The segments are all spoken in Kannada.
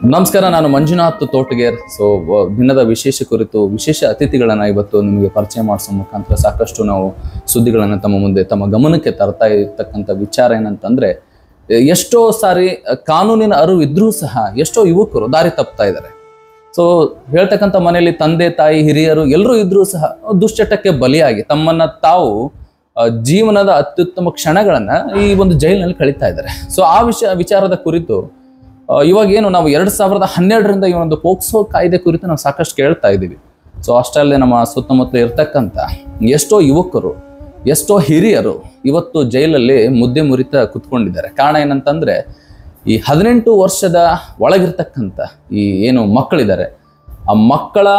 ನಮಸ್ಕಾರ ನಾನು ಮಂಜುನಾಥ್ ತೋಟಗೇರ್ ಸೊ ದಿನದ ವಿಶೇಷ ಕುರಿತು ವಿಶೇಷ ಅತಿಥಿಗಳನ್ನ ಇವತ್ತು ನಿಮಗೆ ಪರಿಚಯ ಮಾಡಿಸೋ ಮುಖಾಂತರ ಸಾಕಷ್ಟು ನಾವು ಸುದ್ದಿಗಳನ್ನ ತಮ್ಮ ಮುಂದೆ ತಮ್ಮ ಗಮನಕ್ಕೆ ತರ್ತಾ ಇರ್ತಕ್ಕಂಥ ವಿಚಾರ ಏನಂತಂದ್ರೆ ಎಷ್ಟೋ ಸಾರಿ ಕಾನೂನಿನ ಅರಿವು ಇದ್ರೂ ಸಹ ಎಷ್ಟೋ ಯುವಕರು ದಾರಿ ತಪ್ತಾ ಇದ್ದಾರೆ ಸೊ ಹೇಳ್ತಕ್ಕಂಥ ಮನೆಯಲ್ಲಿ ತಂದೆ ತಾಯಿ ಹಿರಿಯರು ಎಲ್ಲರೂ ಇದ್ರೂ ಸಹ ದುಶ್ಚಟಕ್ಕೆ ಬಲಿಯಾಗಿ ತಮ್ಮನ್ನ ತಾವು ಆ, ಜೀವನದ ಅತ್ಯುತ್ತಮ ಕ್ಷಣಗಳನ್ನ ಈ ಒಂದು ಜೈಲಿನಲ್ಲಿ ಕಳೀತಾ ಇದ್ದಾರೆ ಸೊ ಆ ವಿಷಯ ವಿಚಾರದ ಕುರಿತು ಆ, ಇವಾಗ ಏನು ನಾವು ಎರಡ್ ಸಾವಿರದ ಹನ್ನೆರಡರಿಂದ ಈ ಒಂದು ಪೋಕ್ಸೋ ಕಾಯ್ದೆ ಕುರಿತು ನಾವು ಸಾಕಷ್ಟು ಕೇಳ್ತಾ ಇದ್ದೀವಿ ಸೊ ಅಷ್ಟಲ್ಲದೆ ನಮ್ಮ ಸುತ್ತಮುತ್ತ ಇರ್ತಕ್ಕಂಥ ಎಷ್ಟೋ ಯುವಕರು ಎಷ್ಟೋ ಹಿರಿಯರು ಇವತ್ತು ಜೈಲಲ್ಲಿ ಮುದ್ದೆ ಮುರಿತ ಕುತ್ಕೊಂಡಿದ್ದಾರೆ ಕಾರಣ ಏನಂತಂದ್ರೆ ಈ ಹದಿನೆಂಟು ವರ್ಷದ ಒಳಗಿರ್ತಕ್ಕಂಥ ಈ ಏನು ಮಕ್ಕಳಿದ್ದಾರೆ ಆ ಮಕ್ಕಳ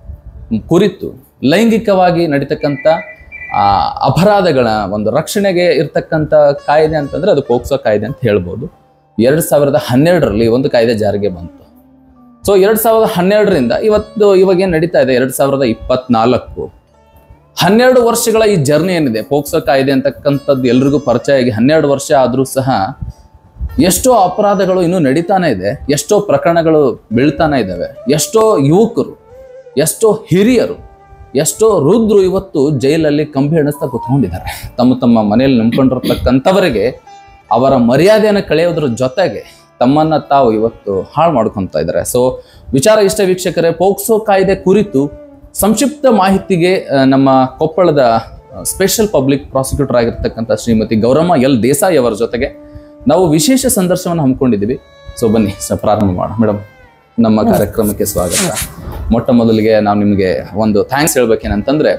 ಕುರಿತು ಲೈಂಗಿಕವಾಗಿ ನಡೀತಕ್ಕಂಥ ಆ, ಅಪರಾಧಗಳ ಒಂದು ರಕ್ಷಣೆಗೆ ಇರ್ತಕ್ಕಂಥ ಕಾಯ್ದೆ ಅಂತಂದ್ರೆ ಅದು ಪೋಕ್ಸೋ ಕಾಯ್ದೆ ಅಂತ ಹೇಳ್ಬೋದು ಎರಡ್ ಸಾವಿರದ ಹನ್ನೆರಡರಲ್ಲಿ ಒಂದು ಕಾಯ್ದೆ ಜಾರಿಗೆ ಬಂತು ಸೊ ಎರಡ್ ಸಾವಿರದ ಹನ್ನೆರಡರಿಂದ ಇವತ್ತು ಇವಾಗ ಏನ್ ನಡೀತಾ ಇದೆ ಎರಡ್ ಸಾವಿರದ ಇಪ್ಪತ್ನಾಲ್ಕು ಹನ್ನೆರಡು ವರ್ಷಗಳ ಈ ಜರ್ನಿ ಏನಿದೆ ಪೋಕ್ಸೋ ಕಾಯ್ದೆ ಅಂತಕ್ಕಂಥದ್ದು ಎಲ್ರಿಗೂ ಪರಿಚಯ ಆಗಿ ಹನ್ನೆರಡು ವರ್ಷ ಆದ್ರೂ ಸಹ ಎಷ್ಟೋ ಅಪರಾಧಗಳು ಇನ್ನೂ ನಡೀತಾನೆ ಇದೆ ಎಷ್ಟೋ ಪ್ರಕರಣಗಳು ಬೀಳ್ತಾನೆ ಇದ್ದಾವೆ ಎಷ್ಟೋ ಯುವಕರು ಎಷ್ಟೋ ಹಿರಿಯರು ಎಷ್ಟೋ ರುದ್ರು ಇವತ್ತು ಜೈಲಲ್ಲಿ ಕಂಬಿ ಎಣಿಸ್ತಾ ಕುತ್ಕೊಂಡಿದ್ದಾರೆ ತಮ್ಮ ತಮ್ಮ ಮನೆಯಲ್ಲಿ ನಂಬ್ಕೊಂಡಿರ್ತಕ್ಕಂಥವರಿಗೆ ಅವರ ಮರ್ಯಾದೆಯನ್ನು ಕಳೆಯೋದ್ರ ಜೊತೆಗೆ ತಮ್ಮನ್ನ ತಾವು ಇವತ್ತು ಹಾಳು ಮಾಡ್ಕೊತಾ ಇದ್ದಾರೆ ಸೊ ವಿಚಾರ ಇಷ್ಟ ವೀಕ್ಷಕರೇ ಪೋಕ್ಸೋ ಕಾಯ್ದೆ ಕುರಿತು ಸಂಕ್ಷಿಪ್ತ ಮಾಹಿತಿಗೆ ಆ, ನಮ್ಮ ಕೊಪ್ಪಳದ ಸ್ಪೆಷಲ್ ಪಬ್ಲಿಕ್ ಪ್ರಾಸಿಕ್ಯೂಟರ್ ಆಗಿರ್ತಕ್ಕಂಥ ಶ್ರೀಮತಿ ಗೌರಮ್ಮ ಎಲ್ ದೇಸಾಯಿ ಅವರ ಜೊತೆಗೆ ನಾವು ವಿಶೇಷ ಸಂದರ್ಶನವನ್ನು ಹಮ್ಮಿಕೊಂಡಿದ್ದೀವಿ ಸೊ ಬನ್ನಿ ಸ ಪ್ರಾರಂಭ ಮಾಡೋಣ ಮೇಡಮ್ ನಮ್ಮ ಕಾರ್ಯಕ್ರಮಕ್ಕೆ ಸ್ವಾಗತ ಮೊಟ್ಟ ಮೊದಲಿಗೆ ನಾವು ನಿಮಗೆ ಒಂದು ಥ್ಯಾಂಕ್ಸ್ ಹೇಳ್ಬೇಕೇನಂತಂದ್ರೆ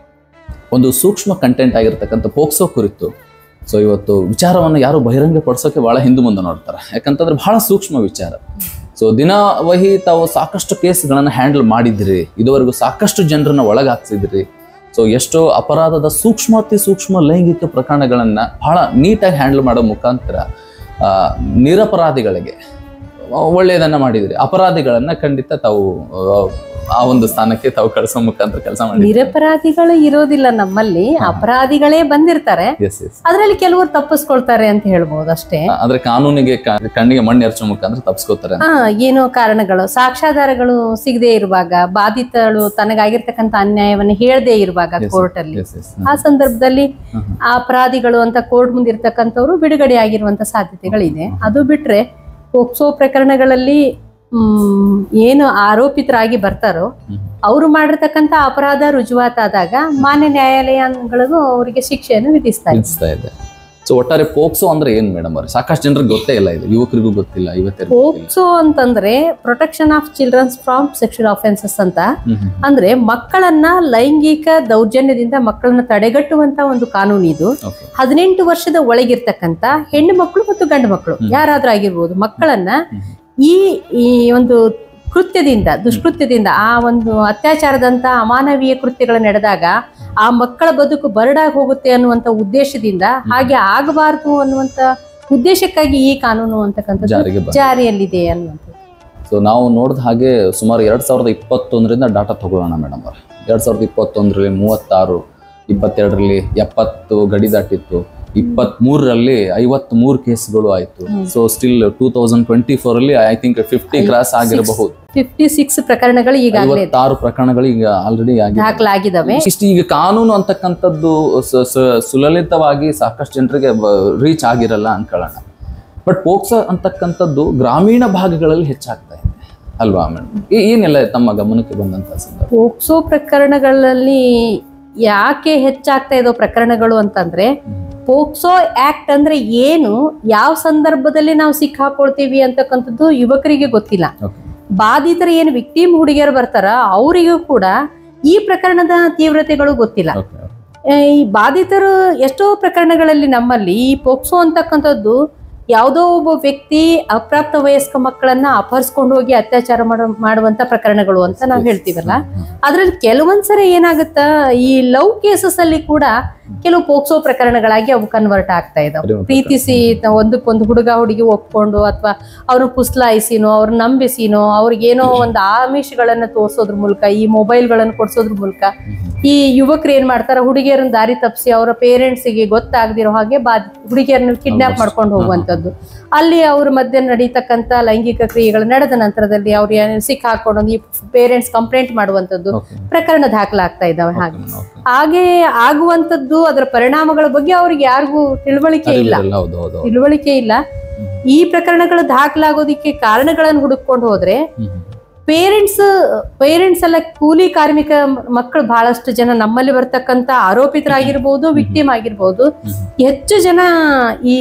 ಒಂದು ಸೂಕ್ಷ್ಮ ಕಂಟೆಂಟ್ ಆಗಿರ್ತಕ್ಕಂಥ ಪೋಕ್ಸೋ ಕುರಿತು ಸೊ ಇವತ್ತು ವಿಚಾರವನ್ನು ಯಾರು ಬಹಿರಂಗ ಪಡಿಸೋಕೆ ಬಹಳ ಹಿಂದೆ ಮುಂದೆ ನೋಡ್ತಾರೆ ಯಾಕಂತಂದ್ರೆ ಬಹಳ ಸೂಕ್ಷ್ಮ ವಿಚಾರ ಸೊ ದಿನವಹಿ ತಾವು ಸಾಕಷ್ಟು ಕೇಸ್ಗಳನ್ನು ಹ್ಯಾಂಡಲ್ ಮಾಡಿದ್ರಿ ಇದುವರೆಗೂ ಸಾಕಷ್ಟು ಜನರನ್ನ ಒಳಗಾಗ್ತಿದ್ರಿ ಸೊ ಎಷ್ಟೋ ಅಪರಾಧದ ಸೂಕ್ಷ್ಮಾತಿ ಸೂಕ್ಷ್ಮ ಲೈಂಗಿಕ ಪ್ರಕರಣಗಳನ್ನ ಬಹಳ ನೀಟಾಗಿ ಹ್ಯಾಂಡಲ್ ಮಾಡೋ ಮುಖಾಂತರ ಆ, ನಿರಪರಾಧಿಗಳಿಗೆ ಒಳ್ಳೆಯದನ್ನ ಮಾಡಿದ್ರಿ ಅಪರಾಧಿಗಳನ್ನ ಖಂಡಿತ ತಾವು ಆ, ಆ ಒಂದು ಸ್ಥಾನಕ್ಕೆ ತಾವು ಕಳಿಸೋ ಮುಖಾಂತರ ಕೆಲಸ ಮಾಡಿದ್ರಿ ನಿರಪರಾಧಿಗಳು ಇರೋದಿಲ್ಲ ನಮ್ಮಲ್ಲಿ ಅಪರಾಧಿಗಳೇ ಬಂದಿರ್ತಾರೆ ಎಸ್ ಎಸ್ ಅದ್ರಲ್ಲಿ ಕೆಲವರು ತಪ್ಪಿಸ್ಕೊಳ್ತಾರೆ ಅಂತ ಹೇಳ್ಬೋದು ಅಷ್ಟೇ ಅಂದ್ರೆ ಕಾನೂನಿಗೆ ಕ- ಕಣ್ಣಿಗೆ ಮಣ್ಣು ಎರಚೋ ಮುಖಾಂತರ ತಪ್ಪಿಸ್ಕೋತಾರೆ ಅಂತ. ಹಾ ಏನೋ ಕಾರಣಗಳು ಸಾಕ್ಷ್ಯಾಧಾರಗಳು ಸಿಗದೆ ಇರುವಾಗ ಬಾಧಿತಳು ತನಗಾಗಿರ್ತಕ್ಕಂಥ ಅನ್ಯಾಯವನ್ನು ಹೇಳದೆ ಇರುವಾಗ Yes, ಕೋರ್ಟ್ ಅಲ್ಲಿ Yes, yes. ಆ ಸಂದರ್ಭದಲ್ಲಿ ಹ್ಮ್. ಆ ಅಪರಾಧಿಗಳು ಅಂತ ಕೋರ್ಟ್ ಮುಂದೆ ಇರ್ತಕ್ಕಂಥವ್ರು ಬಿಡುಗಡೆ ಆಗಿರುವಂತ ಸಾಧ್ಯತೆಗಳಿದೆ ಅದು ಬಿಟ್ರೆ ಪೋಕ್ಸೋ ಪ್ರಕರಣಗಳಲ್ಲಿ ಹ್ಮ್ ಏನು ಆರೋಪಿತರಾಗಿ ಬರ್ತಾರೋ ಹ್ಮ್. ಅವರು ಮಾಡಿರ್ತಕ್ಕಂಥ ಅಪರಾಧ ರುಜುವಾತಾದಾಗ ಮಾನ್ಯ ನ್ಯಾಯಾಲಯಗಳಿಗೂ ಅವರಿಗೆ ಶಿಕ್ಷೆಯನ್ನು ವಿಧಿಸ್ತಾರೆ ವಿಧಿಸ್ತಾ ಇದೆ ಸೊ ಒಟ್ಟಾರೆ ಪೋಕ್ಸೋ ಅಂದ್ರೆ ಏನ್ ಮೇಡಮ್ ಅವ್ರೆ ಸಾಕಷ್ಟು ಜನರಿಗೆ ಗೊತ್ತೇ ಇಲ್ಲ ಇದು ಯುವಕರಿಗೂ ಗೊತ್ತಿಲ್ಲ ಇವತ್ತಿನ ಪೋಕ್ಸೋ ಅಂತಂದ್ರೆ protection of childrens from sexual offences ಅಂತ ಅಂದ್ರೆ ಮಕ್ಕಳನ್ನ ಲೈಂಗಿಕ ದೌರ್ಜನ್ಯದಿಂದ ಮಕ್ಕಳನ್ನ ತಡೆಗಟ್ಟುವಂತ ಒಂದು ಕಾನೂನು ಇದು ಓಕೆ ಹದಿನೆಂಟು ವರ್ಷದ ಒಳಗಿರ್ತಕ್ಕಂಥ ಹೆಣ್ಣು ಮಕ್ಕಳು ಮತ್ತು ಗಂಡು ಮಕ್ಕಳು ಹ್ಮ್. ಯಾರಾದ್ರೂ ಆಗಿರ್ಬೋದು ಮಕ್ಕಳನ್ನ ಹ್ಮ್. ಈ ಈ ಒಂದು ಕೃತ್ಯದಿಂದ ದುಷ್ಕೃತ್ಯದಿಂದ ಆ ಒಂದು ಅತ್ಯಾಚಾರದಂತ ಅಮಾನವೀಯ ಕೃತ್ಯಗಳು ನಡೆದಾಗ ಆ ಮಕ್ಕಳ ಬದುಕು ಬರಡಾಗಿ ಹೋಗುತ್ತೆ ಅನ್ನುವಂತ ಉದ್ದೇಶದಿಂದ ಹಾಗೆ ಆಗಬಾರದು ಅನ್ನುವಂತ ಉದ್ದೇಶಕ್ಕಾಗಿ ಈ ಕಾನೂನು ಅಂತಕ್ಕಂಥದ್ದು ಜಾರಿಗೆ ಬಂದ ಜಾರಿಯಲ್ಲಿದೆ ಅನ್ನುವಂಥದ್ದು ಸೊ ನಾವು ನೋಡಿದ ಹಾಗೆ ಸುಮಾರು ಎರಡ್ ಸಾವಿರದ ಇಪ್ಪತ್ತೊಂದರಿಂದ ಡಾಟಾ ತಗೊಳ್ಳೋಣ ಮೇಡಮ್ ಅವ್ರೆ ಎರಡ್ ಸಾವಿರದ ಇಪ್ಪತ್ತೊಂದರಲ್ಲಿ ಮೂವತ್ತಾರು ಇಪ್ಪತ್ತೆರಡರಲ್ಲಿ ಎಪ್ಪತ್ತು ಗಡಿ ದಾಟಿತ್ತು ಇಪ್ಪತ್ತ್ ಮೂರರಲ್ಲಿ ಐವತ್ತ್ ಮೂರು ಕೇಸ್ಗಳು ಆಯ್ತು hmm. So still two thousand twenty four ಅಲ್ಲಿ ಐ ಥಿಂಕ್ ಫಿಫ್ಟಿ ಕ್ರಾಸ್ ಆಗಿರಬಹುದು ಫಿಫ್ಟಿ ಸಿಕ್ಸ್ ಪ್ರಕರಣಗಳು ಈಗಾಗಲೇ ಐವತ್ತಾರು ಪ್ರಕರಣಗಳು ಈಗ ಆಲ್ರೆಡಿ ಆಗಿದೆ ದಾಖಲಾಗಿದ್ದಾವೆ ಇಷ್ಟು ಈಗ ಕಾನೂನು ಅಂತಕ್ಕಂಥದ್ದು ಸ- ಸ- ಸುಲಲಿತವಾಗಿ ಸಾಕಷ್ಟು ಜನರಿಗೆ ರೀಚ್ ಆಗಿರಲ್ಲ ಅನ್ಕೊಳ್ಳೋಣ ಬಟ್ ಪೋಕ್ಸೋ ಅಂತಕ್ಕಂಥದ್ದು ಗ್ರಾಮೀಣ ಭಾಗಗಳಲ್ಲಿ ಹೆಚ್ಚಾಗ್ತಾ ಇದೆ ಅಲ್ವಾ ಮೇಡಮ್ ಏನೆಲ್ಲ ತಮ್ಮ ಗಮನಕ್ಕೆ ಬಂದಂತ ಸಂದರ್ಭ ಪೋಕ್ಸೋ ಪ್ರಕರಣಗಳಲ್ಲಿ ಯಾಕೆ ಹೆಚ್ಚಾಗ್ತಾ ಇರೋ ಪ್ರಕರಣಗಳು ಅಂತಂದ್ರೆ ಪೋಕ್ಸೋ ಆಕ್ಟ್ ಅಂದ್ರೆ ಏನು ಯಾವ ಸಂದರ್ಭದಲ್ಲಿ ನಾವು ಸಿಕ್ಕಾಕೊಳ್ತೀವಿ ಅಂತಕ್ಕಂಥದ್ದು ಯುವಕರಿಗೆ ಗೊತ್ತಿಲ್ಲ Okay. ಬಾಧಿತರು ಏನು ವಿಕ್ಟಿಮ್ ಹುಡುಗಿಯರು ಬರ್ತಾರ ಅವರಿಗೂ ಕೂಡ ಈ ಪ್ರಕರಣದ ತೀವ್ರತೆಗಳು ಗೊತ್ತಿಲ್ಲ ಓಕೆ ಆ, ಈ ಬಾಧಿತರು ಎಷ್ಟೋ ಪ್ರಕರಣಗಳಲ್ಲಿ ನಮ್ಮಲ್ಲಿ ಈ ಪೋಕ್ಸೋ ಅಂತಕ್ಕಂಥದ್ದು ಯಾವುದೋ ಒಬ್ಬ ವ್ಯಕ್ತಿ ಅಪ್ರಾಪ್ತ ವಯಸ್ಕ ಮಕ್ಕಳನ್ನ ಅಪಹರಿಸ್ಕೊಂಡು ಹೋಗಿ ಅತ್ಯಾಚಾರ ಮಾಡೋ ಮಾಡುವಂತ ಪ್ರಕರಣಗಳು ಅಂತ ನಾವು ಹೇಳ್ತೀವಲ್ಲ ಅದ್ರಲ್ಲಿ ಕೆಲವೊಂದ್ಸರಿ ಏನಾಗುತ್ತಾ ಈ ಲವ್ ಕೇಸಸ್ ಅಲ್ಲಿ ಕೂಡ ಕೆಲವು ಪೋಕ್ಸೋ ಪ್ರಕರಣಗಳಾಗಿ ಅವು ಕನ್ವರ್ಟ್ ಆಗ್ತಾ ಇದಾವೆ ಪ್ರೀತಿಸಿ ತ- ಒಂದಕ್ಕೊಂದು ಹುಡುಗ ಹುಡುಗಿ ಒಪ್ಕೊಂಡು ಅಥವಾ ಅವ್ರನ್ನ ಪುಸ್ಲಾಯಿಸಿನೋ ಅವ್ರನ್ನ ನಂಬಿಸಿನೋ ಅವ್ರಿಗೇನೋ ಒಂದು ಆಮಿಷಗಳನ್ನ ತೋರಿಸೋದ್ರ ಮೂಲಕ ಈ ಮೊಬೈಲ್ಗಳನ್ನು ಕೊಡ್ಸೋದ್ರ ಮೂಲಕ ಈ ಯುವಕರು ಏನ್ ಮಾಡ್ತಾರ ಹುಡುಗಿಯರನ್ನ ದಾರಿ ತಪ್ಪಿಸಿ ಅವರ ಪೇರೆಂಟ್ಸಿಗೆ ಗೊತ್ತಾಗದಿರೋ ಹಾಗೆ ಬಾ ಹುಡುಗಿಯರನ್ನ ಕಿಡ್ನಾಪ್ ಮಾಡ್ಕೊಂಡು ಹೋಗುವಂತದ್ದು ಅಲ್ಲಿ ಅವ್ರ ಮಧ್ಯೆ ನಡೀತಕ್ಕಂತ ಲೈಂಗಿಕ ಕ್ರಿಯೆಗಳು ನಡೆದ ನಂತರದಲ್ಲಿ ಅವ್ರು ಏನ್ ಸಿಕ್ ಹಾಕೊಂಡು ಈ ಪೇರೆಂಟ್ಸ್ ಕಂಪ್ಲೇಂಟ್ ಮಾಡುವಂತದ್ದು ಓಕೆ ಪ್ರಕರಣ ದಾಖಲಾಗ್ತಾ ಇದಾವೆ ಹಾಗೆ ಓಕೆ ಹಾಗೆ ಆಗುವಂತದ್ದು ಅದರ ಪರಿಣಾಮಗಳ ಬಗ್ಗೆ ಅವ್ರಿಗೆ ಯಾರಿಗೂ ತಿಳುವಳಿಕೆ ಇಲ್ಲ ಅರಿವಿಲ್ಲ, ಹೌದು ಹೌದು ಹೌದು. ತಿಳುವಳಿಕೆ ಇಲ್ಲ ಈ ಪ್ರಕರಣಗಳು ದಾಖಲಾಗೋದಿಕ್ಕೆ ಕಾರಣಗಳನ್ನು ಹುಡುಕೊಂಡು ಹೋದ್ರೆ ಹ್ಮ್, ಹ್ಮ್. ಪೇರೆಂಟ್ಸ್ ಪೇರೆಂಟ್ಸ್ ಎಲ್ಲ ಕೂಲಿ ಕಾರ್ಮಿಕ ಮಕ್ಕಳು ಬಹಳಷ್ಟು ಜನ ನಮ್ಮಲ್ಲಿ ಬರ್ತಕ್ಕಂತ ಆರೋಪಿತರಾಗಿರ್ಬೋದು ವಿಕ್ಟಿಮ್ ಆಗಿರ್ಬೋದು ಹೆಚ್ಚು ಜನ ಈ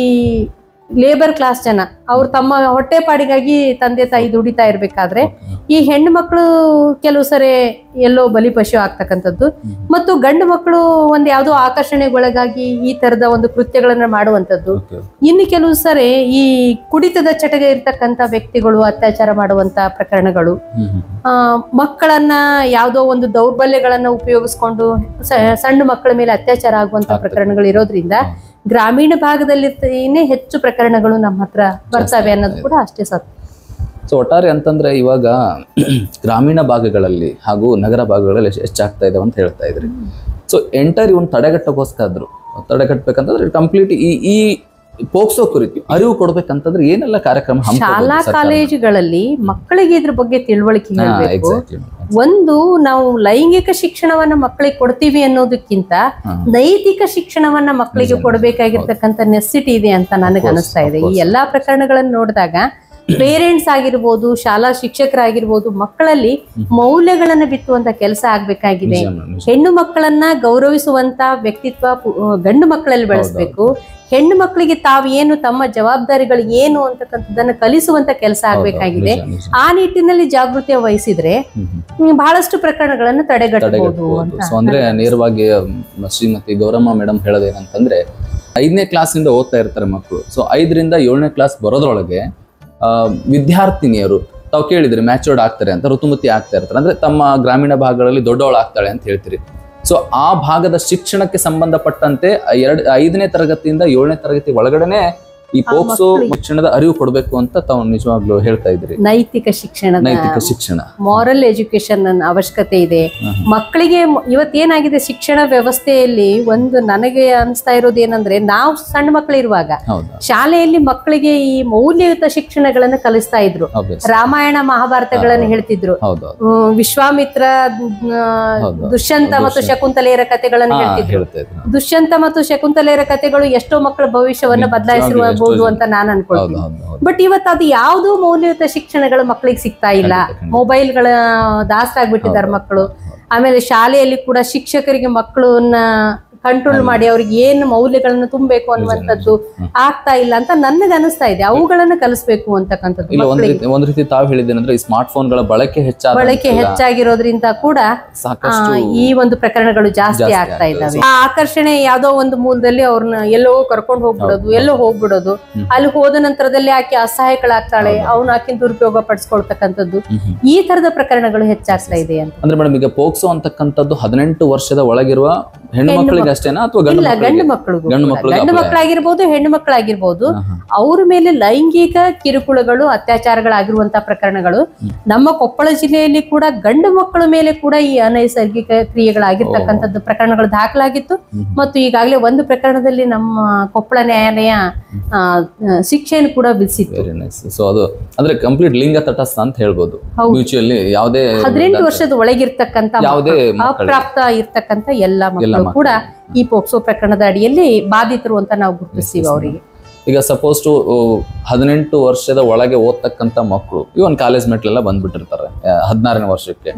ಲೇಬರ್ ಕ್ಲಾಸ್ ಜನ ಅವ್ರು ತಮ್ಮ ಹೊಟ್ಟೆಪಾಡಿಗಾಗಿ ತಂದೆ ತಾಯಿ ದುಡಿತಾ ಇರ್ಬೇಕಾದ್ರೆ ಈ ಹೆಣ್ಣು ಮಕ್ಕಳು ಕೆಲವು ಸರಿ ಎಲ್ಲೋ ಬಲಿಪಶು ಆಗ್ತಕ್ಕಂಥದ್ದು ಮತ್ತು ಗಂಡು ಮಕ್ಕಳು ಒಂದು ಯಾವುದೋ ಆಕರ್ಷಣೆಗೊಳಗಾಗಿ ಈ ತರದ ಒಂದು ಕೃತ್ಯಗಳನ್ನ ಮಾಡುವಂಥದ್ದು ಓಕೆ ಇನ್ನು ಕೆಲವು ಸರಿ ಈ ಕುಡಿತದ ಚಟಗ ಇರ್ತಕ್ಕಂಥ ವ್ಯಕ್ತಿಗಳು ಅತ್ಯಾಚಾರ ಮಾಡುವಂತ ಪ್ರಕರಣಗಳು ಹ್ಮ್, ಹ್ಮ್. ಆ, ಮಕ್ಕಳನ್ನ ಯಾವುದೋ ಒಂದು ದೌರ್ಬಲ್ಯಗಳನ್ನ ಉಪಯೋಗಿಸ್ಕೊಂಡು ಸ- ಸಣ್ಣ ಮಕ್ಕಳ ಮೇಲೆ ಅತ್ಯಾಚಾರ ಆಗುವಂತ ಪ್ರಕರಣಗಳು ಇರೋದ್ರಿಂದ ಗ್ರಾಮೀಣ ಭಾಗದಲ್ಲಿ ಹೆಚ್ಚು ಪ್ರಕರಣಗಳು ನಮ್ಮ ಹತ್ರ ಬರ್ತವೆ ಅನ್ನೋದು ಕೂಡ ಅಷ್ಟೇ ಸತ್ಯ ಸೊ ಒಟ್ಟಾರೆ ಅಂತಂದ್ರೆ ಇವಾಗ ಗ್ರಾಮೀಣ ಭಾಗಗಳಲ್ಲಿ ಹಾಗೂ ನಗರ ಭಾಗಗಳಲ್ಲಿ ಹೆಚ್ಚ್- ಹೆಚ್ಚಾಗ್ತಾ ಇದಾವೆ ಅಂತ ಹೇಳ್ತಾ ಇದ್ರಿ ಸೊ ಎಂಟರ್ ಇವನ್ ತಡೆಗಟ್ಟಕ್ಕೋಸ್ಕರ ತಡೆಗಟ್ಟಬೇಕಂತಂದ್ರೆ ಕಂಪ್ಲೀಟ್ ಈ ಈ ಪೋಕ್ಸೋ ಕುರಿತು ಅರಿವು ಕೊಡ್ಬೇಕಂತಂದ್ರೆ ಏನೆಲ್ಲ ಕಾರ್ಯಕ್ರಮ ಶಾಲಾ ಕಾಲೇಜುಗಳಲ್ಲಿ ಮಕ್ಕಳಿಗೆ ಇದ್ರ ಬಗ್ಗೆ ತಿಳುವಳಿಕೆ ಹೇಳ್ಬೇಕು ಎಕ್ಸಾಕ್ಟ್ಲಿ ಒಂದು ನಾವು ಲೈಂಗಿಕ ಶಿಕ್ಷಣವನ್ನ ಮಕ್ಕಳಿಗೆ ಕೊಡ್ತೀವಿ ಅನ್ನೋದಕ್ಕಿಂತ ಹಾ. ನೈತಿಕ ಶಿಕ್ಷಣವನ್ನ ಮಕ್ಕಳಿಗೆ ಕೊಡಬೇಕಾಗಿರ್ತಕ್ಕಂಥ ನೆಸಿಟಿ ಇದೆ ಅಂತ ನನಗೆ ಅನಿಸ್ತಾ ಇದೆ ಈ ಎಲ್ಲಾ ಪ್ರಕರಣಗಳನ್ನು ನೋಡಿದಾಗ ಪೇರೆಂಟ್ಸ್ ಆಗಿರ್ಬೋದು ಶಾಲಾ ಶಿಕ್ಷಕರಾಗಿರ್ಬೋದು ಮಕ್ಕಳಲ್ಲಿ ಮೌಲ್ಯಗಳನ್ನ ಬಿತ್ತುವಂತ ಕೆಲಸ ಆಗ್ಬೇಕಾಗಿದೆ ಹೆಣ್ಣು ಮಕ್ಕಳನ್ನ ಗೌರವಿಸುವಂತ ವ್ಯಕ್ತಿತ್ವ ಪು- ಗಂಡು ಮಕ್ಕಳಲ್ಲಿ ಬೆಳೆಸ್ಬೇಕು ಹೆಣ್ಣು ಮಕ್ಕಳಿಗೆ ತಾವು ಏನು ತಮ್ಮ ಜವಾಬ್ದಾರಿಗಳು ಏನು ಅಂತಕ್ಕಂಥದ್ದನ್ನ ಕಲಿಸುವಂತ ಕೆಲಸ ಆಗ್ಬೇಕಾಗಿದೆ ಆ ನಿಟ್ಟಿನಲ್ಲಿ ಜಾಗೃತಿ ವಹಿಸಿದ್ರೆ ಹ್ಮ್, ಬಹಳಷ್ಟು ಪ್ರಕರಣಗಳನ್ನ ತಡೆಗಟ್ಟಬಹುದು ಅಂತ ಸೊ ಅಂದ್ರೆ ನೇರವಾಗಿ ಮ್, ಶ್ರೀಮತಿ ಗೌರಮ್ಮ ಮೇಡಮ್ ಹೇಳೋದೇನಂತಂದ್ರೆ ಐದನೇ ಕ್ಲಾಸಿಂದ ಓದ್ತಾ ಇರ್ತಾರೆ ಮಕ್ಕಳು ಸೊ ಐದರಿಂದ ಏಳನೇ ಕ್ಲಾಸ್ ಬರೋದ್ರೊಳಗೆ ಆ, ವಿದ್ಯಾರ್ಥಿನಿಯರು ತಾವು ಕೇಳಿದ್ರಿ ಮ್ಯಾಚೋರ್ಡ್ ಆಗ್ತಾರೆ ಅಂತ ಋತುಮತಿ ಆಗ್ತಾ ಇರ್ತಾರೆ ಅಂದ್ರೆ ತಮ್ಮ ಗ್ರಾಮೀಣ ಭಾಗಗಳಲ್ಲಿ ದೊಡ್ಡವಳು ಆಗ್ತಾಳೆ ಅಂತ ಹೇಳ್ತೀರಿ ಸೊ ಆ ಭಾಗದ ಶಿಕ್ಷಣಕ್ಕೆ ಸಂಬಂಧಪಟ್ಟಂತೆ ಎರಡು ಐದನೇ ತರಗತಿಯಿಂದ ಏಳನೇ ತರಗತಿ ಒಳಗಡೆನೆ ಈ ಪೋಕ್ಸೋ ಶಿಕ್ಷಣದ ಅರಿವು ಕೊಡಬೇಕು ಅಂತ ತಾವು ನಿಜವಾಗ್ಲೂ ಹೇಳ್ತಾ ಇದ್ರಿ ನೈತಿಕ ಶಿಕ್ಷಣದ ನೈತಿಕ ಶಿಕ್ಷಣ ಮಾರಲ್ ಎಜುಕೇಶನ್ ಅವಶ್ಯಕತೆ ಇದೆ ಹ್ಮ್. ಮಕ್ಕಳಿಗೆ ಮ- ಇವತ್ತೇನಾಗಿದೆ ಶಿಕ್ಷಣ ವ್ಯವಸ್ಥೆಯಲ್ಲಿ ಒಂದು ನನಗೆ ಅನಿಸ್ತಾ ಇರೋದು ಏನಂದ್ರೆ ನಾವು ಸಣ್ಣ ಮಕ್ಕಳಿರುವಾಗ ಹೌದಾ ಶಾಲೆಯಲ್ಲಿ ಮಕ್ಕಳಿಗೆ ಈ ಮೌಲ್ಯಯುತ ಶಿಕ್ಷಣಗಳನ್ನ ಕಲಿಸ್ತಾ ಇದ್ರು Obvious. ರಾಮಾಯಣ ಮಹಾಭಾರತಗಳನ್ನ ಹೇಳ್ತಿದ್ರು ಹೌದು ಹ್ಮ್, ವಿಶ್ವಾಮಿತ್ರ ಆ, ಹೌದು. ದುಷ್ಯಂತ ಮತ್ತು ದುಷ್ಯಂತ. ಶಕುಂತಲೆಯರ ಕಥೆಗಳನ್ನ ಹಾ, ಹೇಳ್ತಿದ್ರು ಹೇಳ್ತಾ ಇದ್ರು ದುಷ್ಯಂತ ಮತ್ತು ಶಕುಂತಲೆಯರ ಕಥೆಗಳು ಎಷ್ಟೋ ಮಕ್ಕಳ ಭವಿಷ್ಯವನ್ನ ನಿಜವಾಗ್ಲೂ ಬದಲಾಯಿಸಿರಬಹುದು ಎಷ್ಟೋ ಅಂತ ನಾನು ಹೌದು ಅನ್ಕೊಳ್ತೀನಿ ಹೌದು ಹೌದು ಬಟ್ ಇವತ್ತು ಅದು ಯಾವ್ದು ಮೌಲ್ಯಯುತ ಶಿಕ್ಷಣಗಳು ಮಕ್ಕಳಿಗೆ ಸಿಗ್ತಾ ಇಲ್ಲ ಖಂಡಿತ, ಖಂಡಿತ. ಮೊಬೈಲ್ಗಳ ದಾಸರಾಗ್ಬಿಟ್ಟಿದ್ದಾರೆ ಮಕ್ಕಳು ಆಮೇಲೆ ಶಾಲೆಯಲ್ಲಿ ಕೂಡ ಶಿಕ್ಷಕರಿಗೆ ಮಕ್ಕಳನ್ನ ಕಂಟ್ರೋಲ್ ಮಾಡಿ ಅವ್ರಿಗೆ ಏನು ಮೌಲ್ಯಗಳನ್ನು ತುಂಬಬೇಕು ಅನ್ನುವಂಥದ್ದು ಆಗ್ತಾ ಇಲ್ಲ ಅಂತ ನನಗೆ ಅನಿಸ್ತಾ ಇದೆ ಅವುಗಳನ್ನ ಕಲಿಸ್ಬೇಕು ಅಂತಕ್ಕಂಥದ್ದು ಇಲ್ಲ ಒಂದ್ ಮಕ್ಕಳಿಗೆ ರೀತಿ ಒಂದ್ ರೀತಿ ತಾವು ಹೇಳಿದ್ದೇನಂದ್ರೆ ಈ ಸ್ಮಾರ್ಟ್ ಫೋನ್ಗಳ ಬಳಕೆ ಹೆಚ್ಚಾದ ಬಳಕೆ ಹೆಚ್ಚಾಗಿರೋದ್ರಿಂದ ಕೂಡ ಆ, ಸಾಕಷ್ಟು ಈ ಒಂದು ಪ್ರಕರಣಗಳು ಜಾಸ್ತಿ ಜಾಸ್ತಿ ಆಗ್ತಾ ಆಗ್ತಾ ಇದ್ದಾವೆ ಆ ಆಕರ್ಷಣೆ ಯಾವ್ದೋ ಒಂದು ಮೂಲದಲ್ಲಿ ಅವ್ರನ್ನ ಎಲ್ಲೋ ಕರ್ಕೊಂಡು ಹೋಗ್ಬಿಡೋದು ಎಲ್ಲೋ ಹೋಗ್ಬಿಡೋದು ಅಲ್ಲಿ ಹೋದ ನಂತರದಲ್ಲಿ ಆಕೆ ಅಸಹಾಯಕಳಾಗ್ತಾಳೆ ಅವನು ಆಕಿನ ದುರುಪಯೋಗ ಪಡಿಸ್ಕೊಳ್ತಕ್ಕಂಥದ್ದು ಹ್ಮ್ ಹ್ಮ್. ಈ ತರದ ಪ್ರಕರಣಗಳು ಹೆಚ್ಚಾಗ್ತಾ ಇದೆ ಅಂತ ಅಂದ್ರೆ ಮೇಡಮ್ ಈಗ ಪೋಕ್ಸೋ ಅಂತಕ್ಕಂಥದ್ದು ಹದಿನೆಂಟು ವರ್ಷದ ಒಳಗಿರುವ ಹೆಣ್ಣು ಮಕ್ಕಳಿಗೆ ಅಷ್ಟೇನಾ ಅಥವಾ ಗಂಡು ಇಲ್ಲ ಗಂಡು ಮಕ್ಕಳಿಗೆ ಮಕ್ಕಳಿಗೂ ಗಂಡು ಕೂಡ. ಮಕ್ಕಳಿಗೆ ಗಂಡು apply ಮಕ್ಕಳಾಗಿರ್ಬೋದು ಹೆಣ್ಣು ಮಕ್ಕಳಾಗಿರ್ಬೋದು ಹಾ, ಹಾ. ಅವ್ರ ಮೇಲೆ ಲೈಂಗಿಕ ಕಿರುಕುಳಗಳು ಅತ್ಯಾಚಾರಗಳಾಗಿರುವಂತಹ ಪ್ರಕರಣಗಳು ನಮ್ಮ ಕೊಪ್ಪಳ ಜಿಲ್ಲೆಯಲ್ಲಿ ಕೂಡ ಗಂಡು ಮಕ್ಕಳ ಮೇಲೆ ಕೂಡ ಈ ಅನೈಸರ್ಗಿಕ ಕ್ರಿಯೆಗಳಾಗಿರ್ತಕ್ಕಂಥದ್ದು ಪ್ರಕರಣಗಳು ದಾಖಲಾಗಿತ್ತು ಮತ್ತು ಈಗಾಗಲೇ ಒಂದು ಪ್ರಕರಣದಲ್ಲಿ ನಮ್ಮ ಕೊಪ್ಪಳ ನ್ಯಾಯಾಲಯ ಆ, ಆ, ಶಿಕ್ಷೆಯನ್ನು ಕೂಡ ವಿಧಿಸಿತ್ತು ವೆರಿ ನೈಸ್ ಸೊ ಅದು ಅಂದ್ರೆ ಕಂಪ್ಲೀಟ್ ಲಿಂಗ ತಟಸ್ಥ ಅಂತ ಹೇಳ್ಬೋದು ಹೌದು. ಮ್ಯೂಚುವಲಿ ಯಾವುದೇ ಹದಿನೆಂಟು ವರ್ಷದ ಒಳಗಿರ್ತಕ್ಕಂಥ ಯಾವುದೇ ಮಕ್ಕಳು, ಮಕ್ಕಳು. ಅಪ್ರಾಪ್ತ ಇರ್ತಕ್ಕಂಥ ಎಲ್ಲ ಎಲ್ಲ ಮಕ್ಕಳು ಕೂಡ ಈ ಪೋಕ್ಸೋ ಪ್ರಕರಣದ ಅಡಿಯಲ್ಲಿ ಬಾಧಿತರು ಅಂತ ನಾವು ಗುರುತಿಸ್ತೀವಿ ಅವರಿಗೆ ಈಗ ಸಪೋಸ್ ಟು ಹದಿನೆಂಟು ವರ್ಷದ ಒಳಗೆ ಓದ್ತಕ್ಕಂಥ ಮಕ್ಕಳು ಇವನ್ ಕಾಲೇಜ್ ಮೆಟ್ಲೆಲ್ಲ ಬಂದ್ಬಿಟ್ಟಿರ್ತಾರೆ ಹದಿನಾರನೇ ವರ್ಷಕ್ಕೆ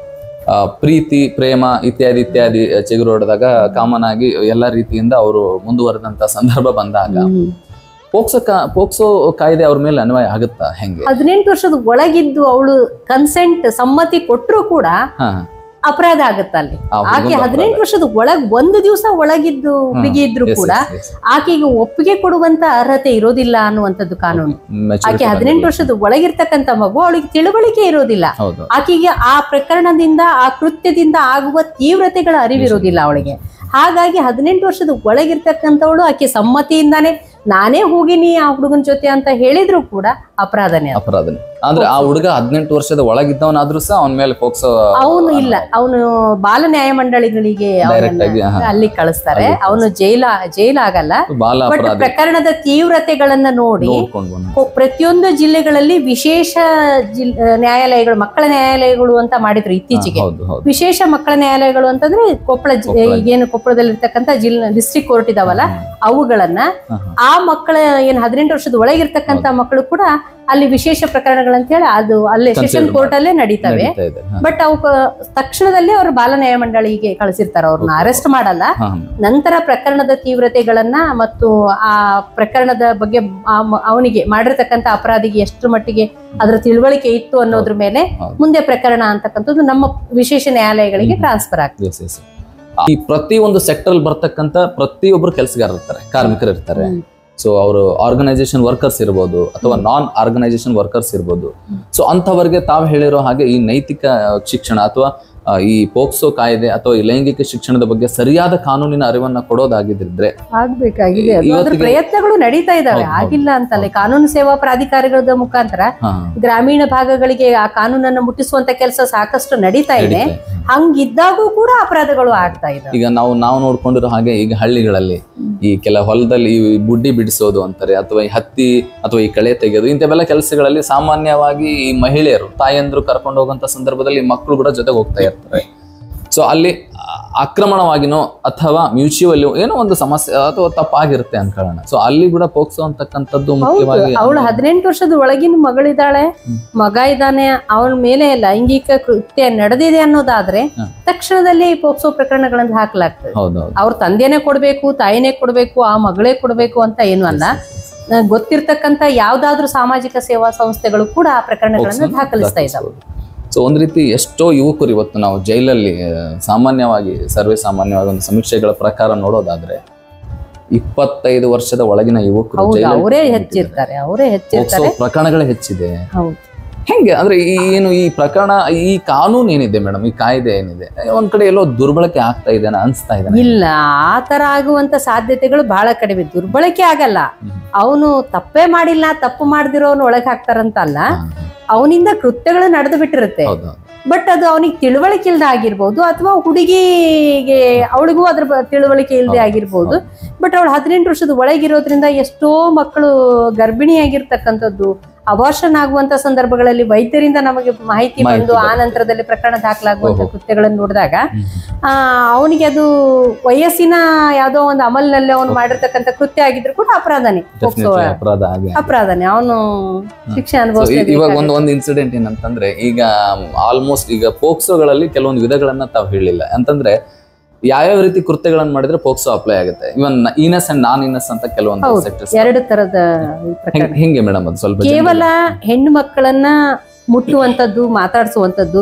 ಆ, ಪ್ರೀತಿ ಪ್ರೇಮ ಇತ್ಯಾದಿ ಇತ್ಯಾದಿ ಚಿಗುರು ಹೊಡೆದಾಗ ಕಾಮನ್ ಆಗಿ ಎಲ್ಲ ರೀತಿಯಿಂದ ಅವರು ಮುಂದುವರೆದಂತ ಸಂದರ್ಭ ಬಂದಾಗ ಹ್ಮ್. ಪೋಕ್ಸೋ ಕಾ ಪೋಕ್ಸೋ ಕಾಯ್ದೆ ಅವ್ರ ಮೇಲೆ ಅನ್ವಯ ಆಗುತ್ತಾ ಹೆಂಗೆ ಹದಿನೆಂಟು ವರ್ಷದ ಒಳಗಿದ್ದು ಅವಳು ಕನ್ಸೆಂಟ್ ಸಮ್ಮತಿ ಕೊಟ್ಟರು ಕೂಡ ಹಾ ಅಪರಾಧ ಆಗುತ್ತ ಅಲ್ಲಿ ಆ ಆಕೆ ಹುಡುಗಂದು ಹದಿನೆಂಟು ವರ್ಷದ ಒಳಗ್ ಒಂದು ದಿವಸ ಒಳಗಿದ್ದು ಹುಡುಗಿ ಇದ್ರು Yes, ಕೂಡ yes, yes. ಆಕೆಗೆ ಒಪ್ಪಿಗೆ ಕೊಡುವಂತ ಅರ್ಹತೆ ಇರೋದಿಲ್ಲ ಅನ್ನುವಂಥದ್ದು ಕಾನೂನು Maturity ಆಕೆ ಹದಿನೆಂಟು ಬಂದಿಲ್ಲ. ವರ್ಷದ ಒಳಗಿರ್ತಕ್ಕಂಥ ಮಗು ಅವಳಿಗೆ ತಿಳುವಳಿಕೆ ಇರೋದಿಲ್ಲ ಹೌದು ಆಕೆಗೆ ಆ ಪ್ರಕರಣದಿಂದ ಆ ಕೃತ್ಯದಿಂದ ಆಗುವ ತೀವ್ರತೆಗಳ ಅರಿವಿರೋದಿಲ್ಲ ಅವಳಿಗೆ ಹಾಗಾಗಿ ಹದಿನೆಂಟು ವರ್ಷದ ಒಳಗಿರ್ತಕ್ಕಂಥವಳು ಆಕೆ ಸಮ್ಮತಿಯಿಂದಾನೇ ನಾನೇ ಹೋಗಿನಿ ಆ ಹುಡುಗನ ಜೊತೆ ಅಂತ ಹೇಳಿದ್ರು ಕೂಡ ಅಪರಾಧನೇ ಅದು. ಅಪರಾಧನೆ ಅಂದ್ರೆ ಆ ಹುಡುಗ ಹದಿನೆಂಟು ವರ್ಷದ ಒಳಗಿದ್ದವನಾದ್ರೂ ಸಹ ಅವನ ಮೇಲೆ ಪೋಕ್ಸೋ ಅವನು ಇಲ್ಲ ಅವನು ಬಾಲ ನ್ಯಾಯ ಮಂಡಳಿಗಳಿಗೆ ಡೈರೆಕ್ಟ್ ಆಗಿ ಅವನನ್ನ ಹಾ, ಅಲ್ಲಿ ಕಳಿಸ್ತಾರೆ ಅವನು ಜೈಲ ಜೈಲ್ ಆಗಲ್ಲ ಬಾಲ ಬಟ್ ಅಪರಾಧಿ ಪ್ರಕರಣದ ತೀವ್ರತೆಗಳನ್ನ ನೋಡಿ ನೋಡ್ಕೊಂಡು ಬಂದ ಕೊ- ಪ್ರತಿಯೊಂದು ಜಿಲ್ಲೆಗಳಲ್ಲಿ ವಿಶೇಷ ಜಿಲ್ ನ್ಯಾಯಾಲಯಗಳು ಮಕ್ಕಳ ನ್ಯಾಯಾಲಯಗಳು ಅಂತ ಮಾಡಿದ್ರು ಇತ್ತೀಚೆಗೆ ಹೌದು ಹೌದು ವಿಶೇಷ ಮಕ್ಕಳ ನ್ಯಾಯಾಲಯಗಳು ಅಂತಂದ್ರೆ ಕೊಪ್ಪಳ ಜಿ- ಕೊಪ್ಪಳ. ಈಗೇನು ಕೊಪ್ಪಳದಲ್ಲಿರ್ತಕ್ಕಂಥ ಜಿಲ್ಲಾ ಡಿಸ್ಟ್ರಿಕ್ಟ್ ಕೋರ್ಟ್ ಇದಾವಲ್ಲ ಅವುಗಳನ್ನ ಹಾ, ಹಾ. ಆ ಮಕ್ಕಳ ಏನ್ ಹದಿನೆಂಟು ವರ್ಷದ ಒಳಗಿರ್ತಕ್ಕಂಥ ಮಕ್ಕಳು ಕೂಡ ಅಲ್ಲಿ ವಿಶೇಷ ಪ್ರಕರಣಗಳಂತ ಹೇಳಿ ಅದು ಅಲ್ಲೇ Consider ಸೆಷನ್ ಕೋರ್ಟ್ ಅಲ್ಲೇ ನಡೀತವೆ ನಡೀತಾ ಇದೆ ಹಾ, ಬಟ್ ಅವು ತಕ್ಷಣದಲ್ಲೇ ಅವರು ಬಾಲ ನ್ಯಾಯ ಮಂಡಳಿಗೆ ಕಳಿಸಿರ್ತಾರ ಅವ್ರನ್ನ ಅರೆಸ್ಟ್ ಮಾಡಲ್ಲ ಹಾ, ನಂತರ ಪ್ರಕರಣದ ತೀವ್ರತೆಗಳನ್ನ ಮತ್ತು ಆ ಪ್ರಕರಣದ ಬಗ್ಗೆ ಆ ಮ- ಅವನಿಗೆ ಮಾಡಿರ್ತಕ್ಕಂಥ ಅಪರಾಧಿಗೆ ಎಷ್ಟು ಮಟ್ಟಿಗೆ ಅದರ ತಿಳುವಳಿಕೆ ಇತ್ತು ಅನ್ನೋದ್ರ ಮೇಲೆ ಹೌದು. ಮುಂದೆ ಪ್ರಕರಣ ಅಂತಕ್ಕಂಥದ್ದು ನಮ್ಮ ವಿಶೇಷ ನ್ಯಾಯಾಲಯಗಳಿಗೆ ಟ್ರಾನ್ಸ್ಫರ್ ಆಗ್ತದೆ Yes, yes. ಈ ಪ್ರತಿ ಒಂದು ಸೆಕ್ಟರ್ ಬರ್ತಕ್ಕಂತ ಪ್ರತಿಯೊಬ್ಬರು ಕೆಲಸಗಾರರು ಇರ್ತಾರೆ ಕಾರ್ಮಿಕರು ಇರ್ತಾರೆ ಹ್ಮ್. ಸೊ ಅವರು ಆರ್ಗನೈಸೇಷನ್ ವರ್ಕರ್ಸ್ ಇರ್ಬೋದು ಅಥವಾ ನಾನ್ ಆರ್ಗನೈಸೇಷನ್ ವರ್ಕರ್ಸ್ ಇರ್ಬೋದು ಸೊ ಅಂಥವರಿಗೆ ತಾವು ಹೇಳಿರೋ ಹಾಗೆ ಈ ನೈತಿಕ ಶಿಕ್ಷಣ ಅಥವಾ ಆ, ಈ ಪೋಕ್ಸೋ ಕಾಯ್ದೆ ಅಥವಾ ಈ ಲೈಂಗಿಕ ಶಿಕ್ಷಣದ ಬಗ್ಗೆ ಸರಿಯಾದ ಕಾನೂನಿನ ಅರಿವನ್ನ ಕೊಡೋದಾಗಿದ್ರೆ ಆಗ್ಬೇಕಾಗಿದೆ ಅದು. ಅದ್ರ ಇವತ್ತಿಗೆ- ಪ್ರಯತ್ನಗಳು ನಡೀತಾ ಇದಾವೆ ಹೌದು, ಹೌದು. ಆಗಿಲ್ಲ ಅಂತಲ್ಲ ಕಾನೂನು ಸೇವಾ ಪ್ರಾಧಿಕಾರಗಳ ಮುಖಾಂತರ ಹಾ, ಗ್ರಾಮೀಣ ಭಾಗಗಳಿಗೆ ಆ ಕಾನೂನನ್ನು ಮುಟ್ಟಿಸುವಂತ ಕೆಲಸ ಸಾಕಷ್ಟು ನಡೀತಾ ಇದೆ ನಡೀತಾ ಇದೆ. ಹಂಗಿದ್ದಾಗೂ ಕೂಡ ಅಪರಾಧಗಳು ಆಗ್ತಾ ಇದಾವೆ ಈಗ ನಾವು ನಾವು ನೋಡ್ಕೊಂಡಿರೋ ಹಾಗೆ ಈಗ ಹಳ್ಳಿಗಳಲ್ಲಿ ಈ ಕೆಲ ಹೊಲದಲ್ಲಿ ಈ ಬುಡ್ಡಿ ಬಿಡಿಸೋದು ಅಂತಾರೆ ಅಥವಾ ಈ ಹತ್ತಿ ಅಥವಾ ಈ ಕಳೆ ತೆಗೆಯೋದು ಇಂಥವೆಲ್ಲ ಕೆಲಸಗಳಲ್ಲಿ ಸಾಮಾನ್ಯವಾಗಿ ಈ ಮಹಿಳೆಯರು ತಾಯಂದ್ರು ಕರ್ಕೊಂಡು ಹೋಗುವಂತ ಸಂದರ್ಭದಲ್ಲಿ ಮಕ್ಕಳು ಕೂಡ ಜೊತೆಗೆ ಹೋಗ್ತಾ ಇರ್ತಾರೆ ಸೊ ಅಲ್ಲಿ ಆ- ಆಕ್ರಮಣವಾಗಿನೋ ಅಥವಾ ಮ್ಯೂಚುವಲ್ ಏನೋ ಒಂದು ಸಮಸ್ಯೆ ಅಥವಾ ತಪ್ಪಾಗಿರುತ್ತೆ ಅನ್ಕೊಳ್ಳೋಣ ಸೊ ಅಲ್ಲಿ ಕೂಡ ಪೋಕ್ಸೋ ಅಂತಕ್ಕಂಥದ್ದು ಮುಖ್ಯವಾಗಿ ಅವಳು ಹದಿನೆಂಟು ವರ್ಷದ ಒಳಗಿನ ಮಗಳಿದ್ದಾಳೆ ಹ್ಮ್. ಮಗ ಇದ್ದಾನೆ ಅವನ ಮೇಲೆ ಲೈಂಗಿಕ ಕೃತ್ಯ ನಡೆದಿದೆ ಅನ್ನೋದಾದ್ರೆ ಹ್ಮ್. ತಕ್ಷಣದಲ್ಲಿ ಪೋಕ್ಸೋ ಪ್ರಕರಣಗಳನ್ನು ಹಾಕಲಾಗ್ತದೆ ಹೌದೌದು ಅವ್ರ ತಂದೆನೇ ಕೊಡ್ಬೇಕು ತಾಯಿನೇ ಕೊಡ್ಬೇಕು ಆ ಮಗಳೇ ಕೊಡ್ಬೇಕು ಅಂತ ಏನು ಅಲ್ಲ ಆ, ಗೊತ್ತಿರ್ತಕ್ಕಂಥ ಯಾವ್ದಾದ್ರೂ ಸಾಮಾಜಿಕ ಸೇವಾ ಸಂಸ್ಥೆಗಳು ಕೂಡ ಆ ಪ್ರಕರಣಗಳನ್ನ ದಾಖಲಿಸ್ತಾ ಇದ್ದಾವೆ ಸೊ ಒಂದ್ ರೀತಿ ಎಷ್ಟೋ ಯುವಕರು ಇವತ್ತು ನಾವು ಜೈಲಲ್ಲಿ ಆ, ಸಾಮಾನ್ಯವಾಗಿ ಸರ್ವೇ ಸಾಮಾನ್ಯವಾಗಿ ಒಂದು ಸಮೀಕ್ಷೆಗಳ ಪ್ರಕಾರ ನೋಡೋದಾದ್ರೆ ಇಪ್ಪತ್ತೈದು ವರ್ಷದ ಒಳಗಿನ ಯುವಕರು ಹೌದು ಜೈಲಲ್ಲಿ ಅವರೇ ಕೂತ್ಕೊಂಡಿದ್ದಾರೆ. ಹೆಚ್ಚಿರ್ತಾರೆ ಅವರೇ ಪೋಕ್ಸೋ ಹೆಚ್ಚಿರ್ತಾರೆ ಪ್ರಕರಣಗಳೇ ಹೆಚ್ಚಿದೆ ಹೌದು ಹೆಂಗೆ ಅಂದ್ರೆ ಈ ಏನು ಈ ಪ್ರಕರಣ ಈ ಕಾನೂನು ಏನಿದೆ ಮೇಡಮ್ ಈ ಕಾಯ್ದೆ ಏನಿದೆ ಒಂದ್ ಕಡೆ ಎಲ್ಲೋ ದುರ್ಬಳಕೆ ಆಗ್ತಾ ಇದೆ ಅನ್ಸ್ತಾ ಇದೆ ಇಲ್ಲ ಆ ತರ ಆಗುವಂತ ಸಾಧ್ಯತೆಗಳು ಬಹಳ ಕಡಿಮೆ ದುರ್ಬಳಕೆ ಆಗಲ್ಲ ಅವನು ತಪ್ಪೇ ಮಾಡಿಲ್ಲ ತಪ್ಪು ಮಾಡ್ದಿರೋನು ಒಳಗೆ ಹಾಕ್ತಾರಂತಲ್ಲ ಅವನಿಂದ ಕೃತ್ಯಗಳು ನಡೆದು ಬಿಟ್ಟಿರುತ್ತೆ ಹೌದು ಬಟ್ ಅದು ಅವನಿಗೆ ತಿಳುವಳಿಕೆ ಇಲ್ಲದೆ ಆಗಿರ್ಬೋದು ಅಥವಾ ಹುಡುಗಿಗೆ ಅವಳಿಗೂ ಅದ್ರ ಬ- ತಿಳುವಳಿಕೆ ಇಲ್ಲದೆ ಆಗಿರ್ಬೋದು ಬಟ್ ಅವಳು ಹದಿನೆಂಟು ವರ್ಷದ ಒಳಗಿರೋದ್ರಿಂದ ಎಷ್ಟೋ ಮಕ್ಕಳು ಗರ್ಭಿಣಿಯಾಗಿರ್ತಕ್ಕಂಥದ್ದು ಅವಾರ್ಷನ್ ಆಗುವಂತ ಸಂದರ್ಭಗಳಲ್ಲಿ ವೈದ್ಯರಿಂದ ನಮಗೆ ಮಾಹಿತಿ ಮಾಹಿತಿ ಬಂದು ಆ ಬರುತ್ತೆ. ನಂತರದಲ್ಲಿ ಪ್ರಕರಣ ದಾಖಲಾಗುವಂತ ಓಹೋ. ಕೃತ್ಯಗಳನ್ನು ನೋಡಿದಾಗ ಹ್ಮ್. ಆ ಅವನಿಗೆ ಅದು ವಯಸ್ಸಿನ ಯಾವ್ದೋ ಒಂದು ಅಮಲ್ನಲ್ಲಿ ಅವನು ಮಾಡಿರ್ತಕ್ಕಂಥ ಕೃತ್ಯ ಆಗಿದ್ರು ಕೂಡ ಅಪರಾಧನೇ ಪೋಕ್ಸೋ ಡೆಫಿನೆಟ್ಲಿ ಅಪರಾಧ ಆಗಿ ಅಪರಾಧನೇ ಅವನು ಶಿಕ್ಷೆ So, ಇ- ಇವಾಗ ಅನುಭವಿಸಲೇಬೇಕಾಗುತ್ತೆ. ಒಂದು ಒಂದು ಇನ್ಸಿಡೆಂಟ್ ಏನಂತಂದ್ರೆ ಈಗ ಆಲ್ಮೋಸ್ಟ್ ಈಗ ಪೋಕ್ಸೋಗಳಲ್ಲಿ ಕೆಲವೊಂದು ವಿಧಗಳನ್ನ ತಾವು ಹೇಳಿಲ್ಲ ಅಂತಂದ್ರೆ ಯಾವ್ಯಾವ ರೀತಿ ಕೃತ್ಯಗಳನ್ನ ಮಾಡಿದ್ರೆ ಪೋಕ್ಸೋ ಅಪ್ಲೈ ಆಗುತ್ತೆ ಇವನ್ ಇನಸ್ ಅಂಡ್ ನಾನ್ ಇನಸ್ ಅಂತ ಕೆಲವೊಂದು ಹೌದು. ಸೆಕ್ಟರ್ಸ್ ಎರಡು ತರದ ಪ್ರಕರಣ ಹೆಂಗೆ ಮೇಡಮ್ ಅದು ಸ್ವಲ್ಪ ಕೇವಲ ಹೆಣ್ಣು ಮಕ್ಕಳನ್ನ ಮುಟ್ಟುವಂಥದ್ದು ಮಾತಾಡಿಸುವಂಥದ್ದು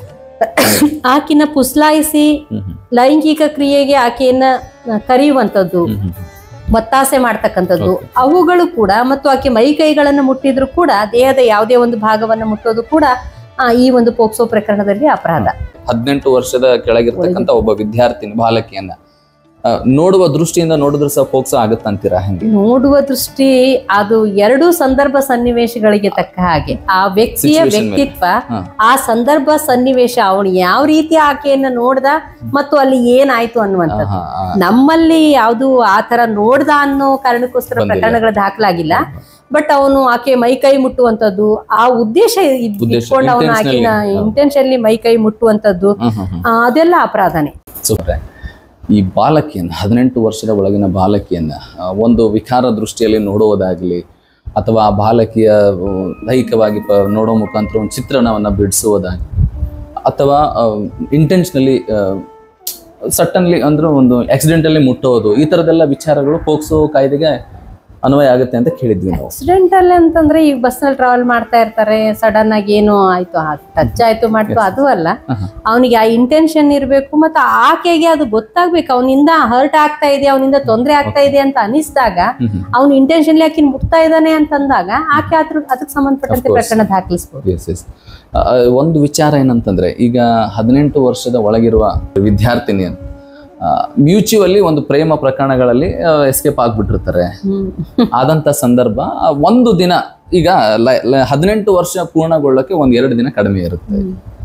ಆಕಿನ ಪುಸ್ಲಾಯಿಸಿ ಲೈಂಗಿಕ ಕ್ರಿಯೆಗೆ ಆಕೆಯನ್ನ ಕರೆಯುವಂಥದ್ದು ಒತ್ತಾಸೆ ಮಾಡ್ತಕ್ಕಂಥದ್ದು Okay. ಅವುಗಳು ಕೂಡ ಮತ್ತು ಆಕೆ ಮೈ ಕೈಗಳನ್ನು ಮುಟ್ಟಿದ್ರು ಕೂಡ ದೇಹದ ಯಾವುದೇ ಒಂದು ಭಾಗವನ್ನು ಮುಟ್ಟೋದು ಕೂಡ ಆ, ಈ ಒಂದು ಪೋಕ್ಸೋ ಪ್ರಕರಣದಲ್ಲಿ ಅಪರಾಧ ಹದಿನೆಂಟು ವರ್ಷದ ಕೆಳಗಿರ್ತಕ್ಕಂಥ ಒಬ್ಬ ವಿದ್ಯಾರ್ಥಿನಿ ಬಾಲಕಿಯನ್ನ ಆ, ನೋಡುವ ದೃಷ್ಟಿಯಿಂದ ನೋಡಿದ್ರು ಸಹ ಪೋಕ್ಸೋ ಆಗುತ್ತಂತೀರಾ ಹೆಂಗೆ ನೋಡುವ ದೃಷ್ಟಿ ಅದು ಎರಡು ಸಂದರ್ಭ ಸನ್ನಿವೇಶಗಳಿಗೆ ತಕ್ಕ ಹಾಗೆ ಆ ವ್ಯಕ್ತಿಯ Situation ಮೇಲೆ. ವ್ಯಕ್ತಿತ್ವ ಹಾ. ಆ ಸಂದರ್ಭ ಸನ್ನಿವೇಶ ಅವನು ಯಾವ ರೀತಿ ಆಕೆಯನ್ನ ನೋಡ್ದ ಮತ್ತು ಅಲ್ಲಿ ಏನಾಯ್ತು ಅನ್ನುವಂಥದ್ದು ಆಹಾ, ಆ, ನಮ್ಮಲ್ಲಿ ಯಾವುದು ಆ ತರ ನೋಡ್ದ ಅನ್ನೋ ಕಾರಣಕ್ಕೋಸ್ಕರ ಬಂದಿಲ್ಲ. ಪ್ರಕರಣಗಳು ದಾಖಲಾಗಿಲ್ಲ ಬಟ್ ಅವನು ಆಕೆ ಮೈ ಕೈ ಮುಟ್ಟುವಂಥದ್ದು ಆ ಉದ್ದೇಶ ಇದ್- ಉದ್ದೇಶ, ಇಟ್ಕೊಂಡು ಅವನು intentionally, ಆಕಿನ ಹೌದು. ಇಂಟೆನ್ಷನ್ಲಿ ಮೈ ಕೈ ಮುಟ್ಟುವಂಥದ್ದು ಹ್ಮ್, ಹ್ಮ್, ಹ್ಮ್. ಆ, ಅದೆಲ್ಲ ಅಪರಾಧನೇ ಸೂಪರ್ ಈ ಬಾಲಕಿಯನ್ನು ಹದಿನೆಂಟು ವರ್ಷದ ಒಳಗಿನ ಬಾಲಕಿಯನ್ನ ಆ, ಒಂದು ವಿಕಾರ ದೃಷ್ಟಿಯಲ್ಲಿ ನೋಡುವುದಾಗಲಿ ಅಥವಾ ಆ ಬಾಲಕಿಯ ಆ, ದೈಹಿಕವಾಗಿ ಪ ನೋಡೋ ಮುಖಾಂತರ ಒಂದು ಚಿತ್ರಣವನ್ನು ಬಿಡಿಸುವುದಾಗಲಿ ಅಥವಾ ಇಂಟೆನ್ಷನಲಿ ಸಟ್ಟನ್ಲಿ ಅಂದ್ರೆ ಒಂದು ಆಕ್ಸಿಡೆಂಟಲ್ಲಿ ಮುಟ್ಟೋದು ಈ ಥರದ್ದೆಲ್ಲ ವಿಚಾರಗಳು ಪೋಕ್ಸೋ ಕಾಯ್ದೆಗೆ ಅನ್ವಯ ಆಗುತ್ತೆ ಅಂತ ಕೇಳಿದ್ವಿ ನಾವು ಆಕ್ಸಿಡೆಂಟ್ ಅಲ್ಲಿ ಅಂತಂದ್ರೆ ಈಗ ಬಸ್ ನಲ್ಲಿ ಟ್ರಾವೆಲ್ ಮಾಡ್ತಾ ಇರ್ತಾರೆ ಸಡನ್ ಆಗಿ ಏನೋ ಆಯ್ತು ಟಚ್ ಆಯ್ತು ಮಾಡ್ತು ಅದು ಅಲ್ಲ ಆಹಾ. ಅವನಿಗೆ ಆ ಇಂಟೆನ್ಷನ್ ಇರಬೇಕು ಮತ್ತೆ ಆಕೆಗೆ ಅದು ಗೊತ್ತಾಗ್ಬೇಕು ಅವನಿಂದ ಹರ್ಟ್ ಆಗ್ತಾ ಇದೆ ಅವನಿಂದ ತೊಂದರೆ ಆಗ್ತಾ ಇದೆ ಅಂತ ಅನಿಸಿದಾಗ ಹ್ಮ್ ಹ್ಮ್. ಅವ್ನು ಇಂಟೆನ್ಷನ್ಲಿ ಆಕಿನ ಮುಟ್ತಾ ಇದ್ದಾನೆ ಅಂತಂದಾಗ ಆಕೆ ಅದ್ರ ಅದಕ್ಕೆ ಸಂಬಂಧಪಟ್ಟಂತೆ course. ಪ್ರಕರಣ ದಾಖಲಿಸಬಹುದು ಎಸ್ ಎಸ್ ಒಂದು ವಿಚಾರ ಏನಂತಂದ್ರೆ ಈಗ ಹದಿನೆಂಟು ವರ್ಷದ ಒಳಗಿರುವ ವಿದ್ಯಾರ್ಥಿನಿಯನ್ನು ಮ್ಯೂಚುವಲಿ ಒಂದು ಪ್ರೇಮ ಪ್ರಕರಣಗಳಲ್ಲಿ ಎಸ್ಕೇಪ್ ಆಗ್ಬಿಟ್ಟಿರ್ತಾರೆ ಹ್ಮ್. ಆದಂತ ಸಂದರ್ಭ ಆ, ಒಂದು ದಿನ ಈಗ ಲ- ಲ- ಹದಿನೆಂಟು ವರ್ಷ ಪೂರ್ಣಗೊಳ್ಳಕ್ಕೆ ಒಂದ್ ಎರಡು ದಿನ ಕಡಿಮೆ ಇರುತ್ತೆ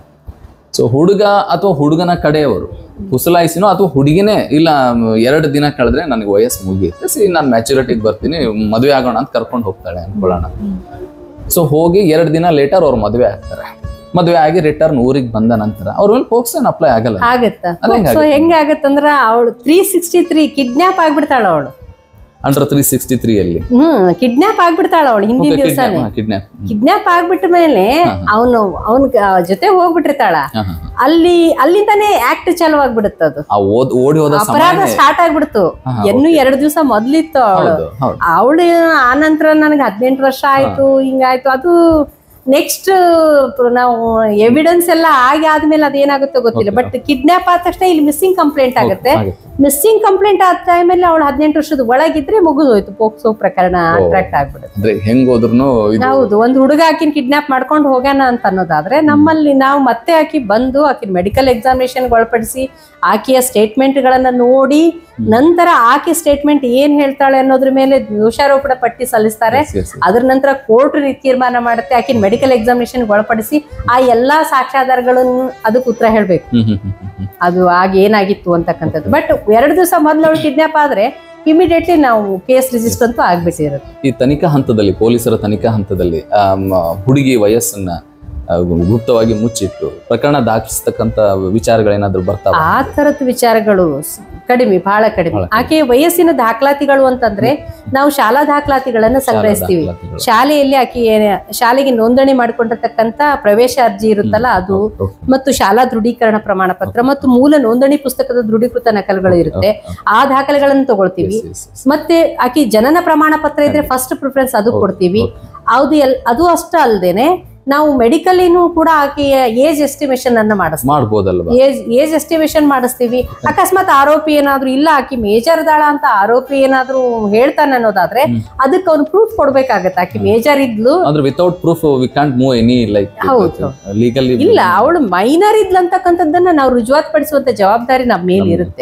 ಸೊ ಹುಡುಗ ಅಥವಾ ಹುಡುಗನ ಕಡೆಯವರು ಕುಸಲಾಯಿಸಿನೋ ಅಥವಾ ಹುಡುಗಿನೇ ಇಲ್ಲ ಮ್, ಎರಡು ದಿನ ಕಳೆದ್ರೆ ನನಗೆ ವಯಸ್ಸು ಮುಗಿಯುತ್ತೆ ಸಿ ನಾನು ಮ್ಯಾಚುರಿಟಿಗೆ ಬರ್ತೀನಿ ಮದುವೆ ಆಗೋಣ ಅಂತ ಕರ್ಕೊಂಡು ಹೋಗ್ತಾಳೆ ಅನ್ಕೊಳ್ಳೋಣ ಸೊ ಹೋಗಿ ಎರಡು ದಿನ ಲೇಟರ್ ಅವ್ರು ಮದುವೆ ಆಗ್ತಾರೆ ಮದುವೆ ಆಗಿ ರಿಟರ್ನ್ ಊರಿಗೆ ಬಂದ ನಂತರ ಅವ್ರ ಮೇಲೆ ಪೋಕ್ಸನ್ ಅಪ್ಲೈ ಆಗಲ್ಲ ಆಗತ್ತ ಅದ್ ಹೆಂಗ್ ಸೊ ಹೆಂಗಾಗತ್ತಂದ್ರ ಅವಳು ತ್ರೀ ಸಿಕ್ಸ್ಟಿ ತ್ರೀ ಕಿಡ್ನಾಪ್ ಆಗ್ಬಿಡ್ತಾಳ ಅವಳು ಅಂಡರ್ ತ್ರೀ ಸಿಕ್ಸ್ಟಿ ತ್ರೀ ಅಲ್ಲಿ ಹ್ಮ್ ಕಿಡ್ನಾಪ್ ಆಗ್ಬಿಡ್ತಾಳ ಅವಳು ಹಿಂದಿನ ದಿವಸನೇ ಕಿಡ್ನಾಪ್ ಕಿಡ್ನಾಪ್ ಆಗ್ಬಿಟ್ಟ ಮೇಲೆ ಅವನು ಅವನ ಜೊತೆ ಹೋಗ್ಬಿಟ್ಟಿರ್ತಾಳ ಅಲ್ಲಿ ಅಲ್ಲಿಂದಾನೇ ಆಕ್ಟ್ ಚಾಲು ಆಗ್ಬಿಡುತ್ತದು ಆ ಓದ್ ಓಡಿ ಹೋದ ಅಪರಾಧ ಸಮಯ ಸ್ಟಾರ್ಟ್ ಆಗ್ಬಿಡ್ತು ಹಾ, ಇನ್ನು ಎರಡು ದಿವಸ ಮೊದ್ಲಿತ್ತು ಅವಳು ಹೌದು ಹೌದು ಅವಳು ಆನಂತರ ನನಗೆ ಹದಿನೆಂಟು ವರ್ಷ ಆಯ್ತು ಹಿಂಗಾಯ್ತು ಅದು ನೆಕ್ಸ್ಟ್ ನಾವು ಎವಿಡೆನ್ಸ್ ಎಲ್ಲ ಆಗಿ ಆದ್ಮೇಲೆ ಅದೇನಾಗುತ್ತೋ ಗೊತ್ತಿಲ್ಲ ಬಟ್ ಕಿಡ್ನಾಪ್ ಆದ ತಕ್ಷಣ ಇಲ್ಲಿ ಮಿಸ್ಸಿಂಗ್ ಕಂಪ್ಲೇಂಟ್ ಆಗುತ್ತೆ ಆಗುತ್ತೆ. ಮಿಸ್ಸಿಂಗ್ ಕಂಪ್ಲೇಂಟ್ ಆದ ಟೈಮಲ್ಲಿ ಅವಳು ಹದಿನೆಂಟು ವರ್ಷದ ಒಳಗಿದ್ರೆ ಮುಗಿದೋಯ್ತು ಪೋಕ್ಸೋ ಪ್ರಕರಣ ಅಟ್ರಾಕ್ಟ್ ಆಗ್ಬಿಡುತ್ತೆ ಅಂದ್ರೆ ಹೆಂಗ್ ಹೋದ್ರುನು ಇದು ಹೌದು ಒಂದು ಹುಡುಗ ಆಕಿನ ಕಿಡ್ನಾಪ್ ಮಾಡ್ಕೊಂಡು ಹೋಗ್ಯಾನ ಅಂತ ಅನ್ನೋದಾದ್ರೆ ನಮ್ಮಲ್ಲಿ ನಾವು ಮತ್ತೆ ಆಕಿ ಬಂದು ಆಕಿನ ಮೆಡಿಕಲ್ ಎಕ್ಸಾಮಿನೇಷನ್ ಒಳಪಡಿಸಿ ಆಕೆಯ ಸ್ಟೇಟ್ಮೆಂಟ್ ಗಳನ್ನ ನೋಡಿ ನಂತರ ಆಕೆ ಸ್ಟೇಟ್ಮೆಂಟ್ ಏನ್ ಹೇಳ್ತಾಳೆ ಅನ್ನೋದ್ರ ಮೇಲೆ ದೋಷಾರೋಪಣ ಪಟ್ಟಿ ಸಲ್ಲಿಸ್ತಾರೆ Yes, yes, yes. ಅದ್ರ ನಂತರ ಕೋರ್ಟ್ ತೀರ್ಮಾನ ಮಾಡುತ್ತೆ ಆಕಿನ ಮೆಡಿಕಲ್ ಎಕ್ಸಾಮಿನೇಷನ್ ಒಳಪಡಿಸಿ ಆ ಎಲ್ಲಾ ಸಾಕ್ಷ್ಯಾಧಾರಗಳನ್ನು ಅದಕ್ಕೆ ಉತ್ತರ ಹೇಳ್ಬೇಕು ಹ್ಮ್ ಹ್ಮ್ ಹ್ಮ್ ಹ್ಮ್ ಹ್ಮ್. ಅದು ಆಗ ಏನಾಗಿತ್ತು ಅಂತಕ್ಕಂಥದ್ದು ಬಟ್ ಎರಡು ದಿವಸ ಮೊದ್ಲು ಅವಳು ಕಿಡ್ನಾಪ್ ಆದ್ರೆ ಇಮಿಡಿಯೇಟ್ಲಿ ನಾವು ಕೇಸ್ ರಿಜಿಸ್ಟರ್ ಅಂತೂ ಆಗ್ಬಿಟ್ಟಿರುತ್ತೆ ಈ ತನಿಖಾ ಹಂತದಲ್ಲಿ ಪೊಲೀಸರ ತನಿಖಾ ಹಂತದಲ್ಲಿ ಆಮ್, ಹುಡುಗಿ ವಯಸ್ಸನ್ನ ಆ, ಗುಪ್ತವಾಗಿ ಮುಚ್ಚಿಟ್ಟು ಪ್ರಕರಣ ದಾಖಲಿಸ್ತಕ್ಕಂತ ವಿಚಾರಗಳೇನಾದ್ರೂ ಬರ್ತಾವ ಆ ತರದ ವಿಚಾರಗಳು ಸ್- ಕಡಿಮೆ ಬಹಳ ಕಡಿಮೆ ಆಕೆ ವಯಸ್ಸಿನ ದಾಖಲಾತಿಗಳು ಅಂತಂದ್ರೆ ನಾವು ಶಾಲಾ ದಾಖಲಾತಿಗಳನ್ನ ಸಂಗ್ರಹಿಸ್ತೀವಿ ಶಾಲೆಯಲ್ಲಿ ಆಕೆ ಏನ- ಶಾಲೆಗೆ ನೋಂದಣಿ ಮಾಡಿಕೊಂಡಿರ್ತಕ್ಕಂತ ಪ್ರವೇಶ ಅರ್ಜಿ ಇರುತ್ತಲ್ಲ ಅದು ಮತ್ತು ಶಾಲಾ ದೃಢೀಕರಣ ಪ್ರಮಾಣ ಪತ್ರ ಮತ್ತು ಮೂಲ ನೋಂದಣಿ ಪುಸ್ತಕದ ದೃಢೀಕೃತ ನಕಲುಗಳು ಇರುತ್ತೆ ಆ ದಾಖಲೆಗಳನ್ನು ತಗೊಳ್ತೀವಿ ಮತ್ತೆ ಆಕಿ ಜನನ ಪ್ರಮಾಣ ಪತ್ರ ಇದ್ರೆ ಫಸ್ಟ್ ಪ್ರಿಫರೆನ್ಸ್ ಅದು ಕೊಡ್ತೀವಿ ಅದು ಎಲ್ ಅದು ಅಷ್ಟೇ ಅಲ್ದೇನೆ ನಾವು ಮೆಡಿಕಲಿನೂ ಕೂಡ ಆಕೆಯ ಏಜ್ ಎಸ್ಟಿಮೇಶನ್ ಅನ್ನ ಮಾಡಿಸ್ತೀವಿ ಮಾಡ್ಬೋದಲ್ವಾ ಏಜ್ ಏಜ್ ಎಸ್ಟಿಮೇಶನ್ ಮಾಡಿಸ್ತೀವಿ ಅಕಸ್ಮಾತ್ ಆರೋಪಿ ಏನಾದ್ರು ಇಲ್ಲ ಆಕಿ ಮೇಜರ್ ದಾಳ ಅಂತ ಆರೋಪಿ ಏನಾದ್ರು ಹೇಳ್ತಾನೆ ಅನ್ನೋದಾದ್ರೆ ಅದಕ್ಕೆ ಅವ್ನು ಪ್ರೂಫ್ ಕೊಡ್ಬೇಕಾಗತ್ತೆ ಆಕಿ ಮೇಜರ್ ಇದ್ಲು ಅಂದ್ರೆ without proof we can't move any like ಹೌದು. ಲೀಗಲಿ ಇಲ್ಲ ಅವಳು ಮೈನರ್ ಇದ್ಲಂತಕ್ಕಂಥದ್ದನ್ನ ನಾವು ರುಜುವಾತ್ ಪಡಿಸುವಂತ ಜವಾಬ್ದಾರಿ ನಮ್ಮ ಮೇಲೆ ಇರುತ್ತೆ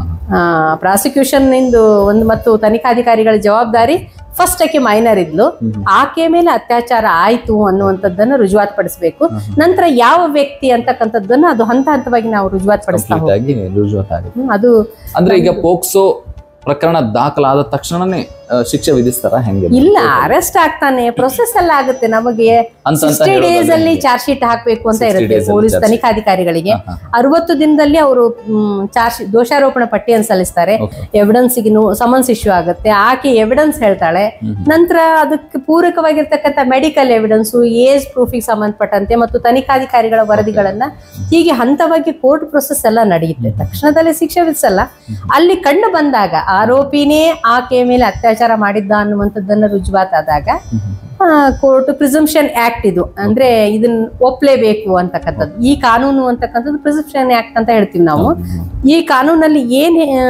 ಪ್ರಾಸಿಕ್ಯೂಷನ್ ಇಂದು ಒಂದು ಮತ್ತು ತನಿಖಾಧಿಕಾರಿಗಳ ಜವಾಬ್ದಾರಿ ಫಸ್ಟ್ ಆಕೆ ಮೈನರ್ ಇದ್ಲು ಆಕೆ ಮೇಲೆ ಅತ್ಯಾಚಾರ ಆಯ್ತು ಅನ್ನುವಂಥದ್ದನ್ನ ರುಜುವಾತ್ ಪಡಿಸ್ಬೇಕು ನಂತರ ಯಾವ ವ್ಯಕ್ತಿ ಅಂತಕ್ಕಂಥದ್ದನ್ನ ಅದು ಹಂತ ಹಂತವಾಗಿ ನಾವು ರುಜುವಾತ್ ಪಡಿಸ್ತಾ ಕಂಪ್ಲೀಟ್ ಆಗಿ ರುಜುವಾತ್ ಆಗುತ್ತೆ ಹೋಗ್ತೀವಿ. ಅದು ಅಂದ್ರೆ ಈಗ ಪೋಕ್ಸೋ ಪ್ರಕರಣ ದಾಖಲಾದ ತಕ್ಷಣನೇ ಆ, ಶಿಕ್ಷೆ ವಿಧಿಸ್ತಾರ ಹೆಂಗೆ ಇಲ್ಲ ಅರೆಸ್ಟ್ ಆಗ್ತಾನೆ ಪ್ರೊಸೆಸ್ ಎಲ್ಲ ಆಗುತ್ತೆ ನಮಗೆ ಅಂತ ಅಂತ ಸಿಕ್ಸ್ಟಿ ಹೇಳೋದಲ್ಲ ಡೇಸ್ ಅಲ್ಲಿ ನಿಮ್ಗೆ. ಚಾರ್ಜ್ ಶೀಟ್ ಹಾಕ್ಬೇಕು ಅಂತ 60 ಇರುತ್ತೆ days ಅಲ್ಲಿ ಪೊಲೀಸ್ charge sheet. ತನಿಖಾಧಿಕಾರಿಗಳಿಗೆ ಹಾ, ಹಾ, ಅರವತ್ತು ದಿನದಲ್ಲಿ ಅವರು ಚಾರ್ಜ್ ದೋಷಾರೋಪಣ ಪಟ್ಟಿಯನ್ನು ಸಲ್ಲಿಸ್ತಾರೆ Okay. ಎವಿಡೆನ್ಸ್ ಸಮನ್ಸ್ ಇಶ್ಯೂ ಆಗುತ್ತೆ ಆಕೆ ಎವಿಡೆನ್ಸ್ ಹೇಳ್ತಾಳೆ ನಂತರ ಅದಕ್ಕೆ ಪೂರಕವಾಗಿರ್ತಕ್ಕಂಥ ಮೆಡಿಕಲ್ ಎವಿಡೆನ್ಸ್ ಏಜ್ ಪ್ರೂಫಿಗೆ ಸಂಬಂಧಪಟ್ಟಂತೆ ಮತ್ತು ತನಿಖಾಧಿಕಾರಿಗಳ ವರದಿಗಳನ್ನ ಹೀಗೆ ಹಂತವಾಗಿ ಕೋರ್ಟ್ ಪ್ರೊಸೆಸ್ ಎಲ್ಲ ನಡೆಯುತ್ತೆ ತಕ್ಷಣದಲ್ಲಿ ಶಿಕ್ಷೆ ವಿಧಿಸಲ್ಲ ಅಲ್ಲಿ ಕಂಡು ಬಂದಾಗ ಆರೋಪಿನೇ ಆಕೆಯ ಮೇಲೆ ಅತ್ಯಾಚಾರ ಮಾಡಿದ್ದ ಅನ್ನುವಂಥದ್ದನ್ನ ರುಜುವಾತಾದಾಗ ಕೋರ್ಟ್ ಪ್ರಿಸಂಪ್ಷನ್ ಆಕ್ಟ್ ಇದು ಅಂದ್ರೆ ಇದನ್ನ ಒಪ್ಲೇಬೇಕು ಅಂತಕ್ಕಂಥದ್ದು ಈ ಕಾನೂನು ಅಂತಕ್ಕಂಥದ್ದು ಪ್ರಿಸಂಪ್ಷನ್ ಆಕ್ಟ್ ಅಂತ ಹೇಳ್ತೀವಿ ನಾವು ಈ ಕಾನೂನಲ್ಲಿ ಏನ್ ಆ,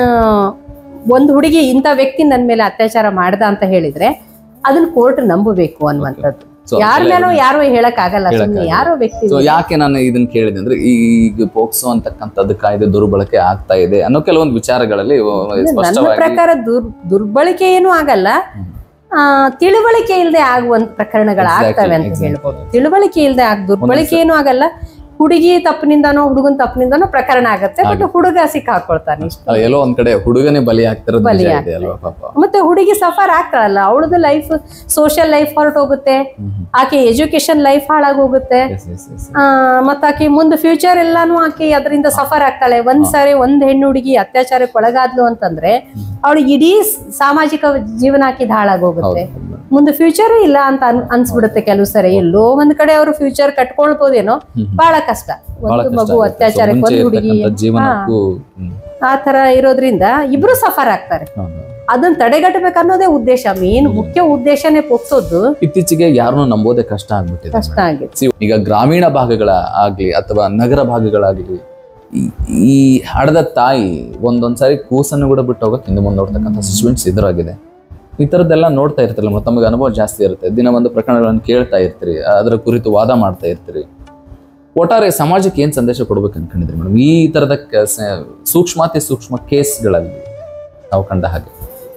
ಒಂದು ಹುಡುಗಿ ಇಂಥ ವ್ಯಕ್ತಿ ನನ್ನ ಮೇಲೆ ಅತ್ಯಾಚಾರ ಮಾಡ್ದ ಅಂತ ಹೇಳಿದ್ರೆ ಅದನ್ನ ಕೋರ್ಟ್ ನಂಬಬೇಕು ಅನ್ನುವಂಥದ್ದು So, ಯಾರ ಅದೆಲ್ಲ ಮೇಲೋ ಯಾರು ಹೇಳಕ್ ಆಗಲ್ಲ ಸುಮ್ಮನೆ ಹೇಳಕ್ಕಾಗಲ್ಲ. ಯಾರೋ ವ್ಯಕ್ತಿ ಸೊ ಯಾಕೆ ನಾನು ಇದನ್ನ ಕೇಳಿದೆ ಅಂದ್ರೆ ಈಗ ಪೋಕ್ಸೋ ಅಂತಕ್ಕಂಥದ್ದು ಕಾಯ್ದೆ ದುರ್ಬಳಕೆ ಆಗ್ತಾ ಇದೆ ಅನ್ನೋ ಕೆಲವೊಂದು ವಿಚಾರಗಳಲ್ಲಿ ಆ, ನನ್ನ ಸ್ಪಷ್ಟವಾಗಿ ಪ್ರಕಾರ ದುರ್ ದುರ್ಬಳಕೆ ಏನೂ ಆಗಲ್ಲ ಆ, ತಿಳುವಳಿಕೆ ಇಲ್ಲದೆ ಆಗುವಂತ ಪ್ರಕರಣಗಳಾಗ್ತವೆ ಅಂತ exactly. ಹೇಳ್ಬೋದು ತಿಳುವಳಿಕೆ ಇಲ್ಲದೆ ಆಗ ದುರ್ಬಳಕೆ ಏನೂ ಆಗಲ್ಲ ಹುಡುಗಿ ತಪ್ಪಿನಿಂದನೋ ಹುಡುಗನ ತಪ್ಪಿನಿಂದನೋ ಪ್ರಕರಣ ಆಗತ್ತೆ ಬಟ್ ಹುಡುಗ ಸಿಕ್ಕಾಕೊಳ್ತಾನೆ ಇಷ್ಟು ಆ, ಎಲ್ಲೋ ಒಂದ್ ಕಡೆ ಹುಡುಗನೇ ಬಲಿ ಆಗ್ತಿರೋದು ಬಲಿ ನಿಜ ಇದೆ ಆಗ್ತಾರೆ. ಅಲ್ವಾ ಪಾಪ ಮತ್ತೆ ಹುಡುಗಿ ಸಫರ್ ಆಗ್ತಾಳಲ್ಲ ಅವಳದು ಲೈಫ್ ಸೋಷಿಯಲ್ ಲೈಫ್ ಹೊರಟೋಗುತ್ತೆ ಆಕೆ ಎಜುಕೇಶನ್ ಲೈಫ್ ಹಾಳಾಗೋಗುತ್ತೆ Yes, yes, yes. ಆ, ಮತ್ತ್ ಆಕೆ ಮುಂದೆ ಫ್ಯೂಚರ್ ಎಲ್ಲಾನು ಆಕೆ ಅದರಿಂದ ಸಫರ್ ಆಗ್ತಾಳೆ ಒಂದ್ ಸಾರಿ ಒಂದ್ ಹೆಣ್ಣು ಹುಡುಗಿ ಅತ್ಯಾಚಾರಕ್ಕೆ ಒಳಗಾದ್ಲು ಅಂತಂದ್ರೆ ಅವಳು ಇಡೀ ಸ್- ಸಾಮಾಜಿಕ ಜೀವನ ಆಕಿದ್ ಹಾಳಾಗೋಗುತ್ತೆ ಮುಂದೆ ಫ್ಯೂಚರ್ ಇಲ್ಲ ಅಂತ ಅನ್- ಅನ್ಸ್ಬಿಡುತ್ತೆ ಕೆಲವು ಸರಿ ಎಲ್ಲೋ ಒಂದ್ ಕಡೆ ಅವರು ಫ್ಯೂಚರ್ ಕಟ್ಕೊಳ್ಬೋದೇನೋ ಬಹಳ ಕಷ್ಟ ಬಹಳ ಒಂದು ಕಷ್ಟ ಮಗು ಆಗುತ್ತೆ. So, ಅತ್ಯಾಚಾರಕ್ಕೆ ಮುಂಚೆ ಒಂದು ಹುಡುಗಿ ಇರ್ತಕ್ಕಂಥ ಜೀವನಕ್ಕೂ ಹ್ಮ್. ಆ ತರ ಇರೋದ್ರಿಂದ ಇಬ್ರು ಸಫರ್ ಆಗ್ತಾರೆ ಹೌದು. ಅದನ್ನ ತಡೆಗಟ್ಟಬೇಕು ಅನ್ನೋದೇ ಉದ್ದೇಶ ಮೇನ್ ಮುಖ್ಯ ಉದ್ದೇಶನೇ ಪೋಕ್ಸೋದು ಇತ್ತೀಚೆಗೆ ಯಾರನ್ನೂ ನಂಬೋದೇ ಕಷ್ಟ ಆಗ್ಬಿಟ್ಟಿದೆ ಕಷ್ಟ ಆಗಿದೆ See, ಈಗ ಗ್ರಾಮೀಣ ಭಾಗಗಳ ಆಗ್ಲಿ ಅಥವಾ ನಗರ ಭಾಗಗಳಾಗ್ಲಿ ಈ- ಈ ಹಡದ ತಾಯಿ ಒಂದೊಂದ್ಸಾರಿ ಕೂಸನ್ನು ಕೂಡ ಬಿಟ್ಟು ಹೋಗಕ್ಕೆ ಹಿಂದೆ ಮುಂದೆ ನೋಡ್ತಕ್ಕಂಥ ಸಿಚುವೇಶನ್ಸ್ ಎದುರಾಗಿದೆ ಈ ಥರದ್ದೆಲ್ಲ ನೋಡ್ತಾ ಇರ್ತಿರಲ್ಲ ಮತ್ತೆ ತಮಗೆ ಅನುಭವ ಜಾಸ್ತಿ ಇರುತ್ತೆ ದಿನ ಒಂದು ಪ್ರಕರಣಗಳನ್ನು ಕೇಳ್ತಾ ಇರ್ತೀರಿ ಅದರ ಕುರಿತು ವಾದ ಮಾಡ್ತಾ ಇರ್ತೀರಿ ಒಟ್ಟಾರೆ ಸಮಾಜಕ್ಕೆ ಏನ್ ಸಂದೇಶ ಕೊಡ್ಬೇಕು ಅನ್ಕೊಂಡಿದ್ರಿ ಮೇಡಮ್ ಈ ತರದ ಕ- ಸ- ಸೂಕ್ಷ್ಮಾತಿ ಸೂಕ್ಷ್ಮ ಕೇಸ್ಗಳಲ್ಲಿ ತಾವು ಕಂಡ ಹಾಗೆ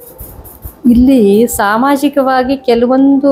ಇಲ್ಲಿ ಸಾಮಾಜಿಕವಾಗಿ ಕೆಲವೊಂದು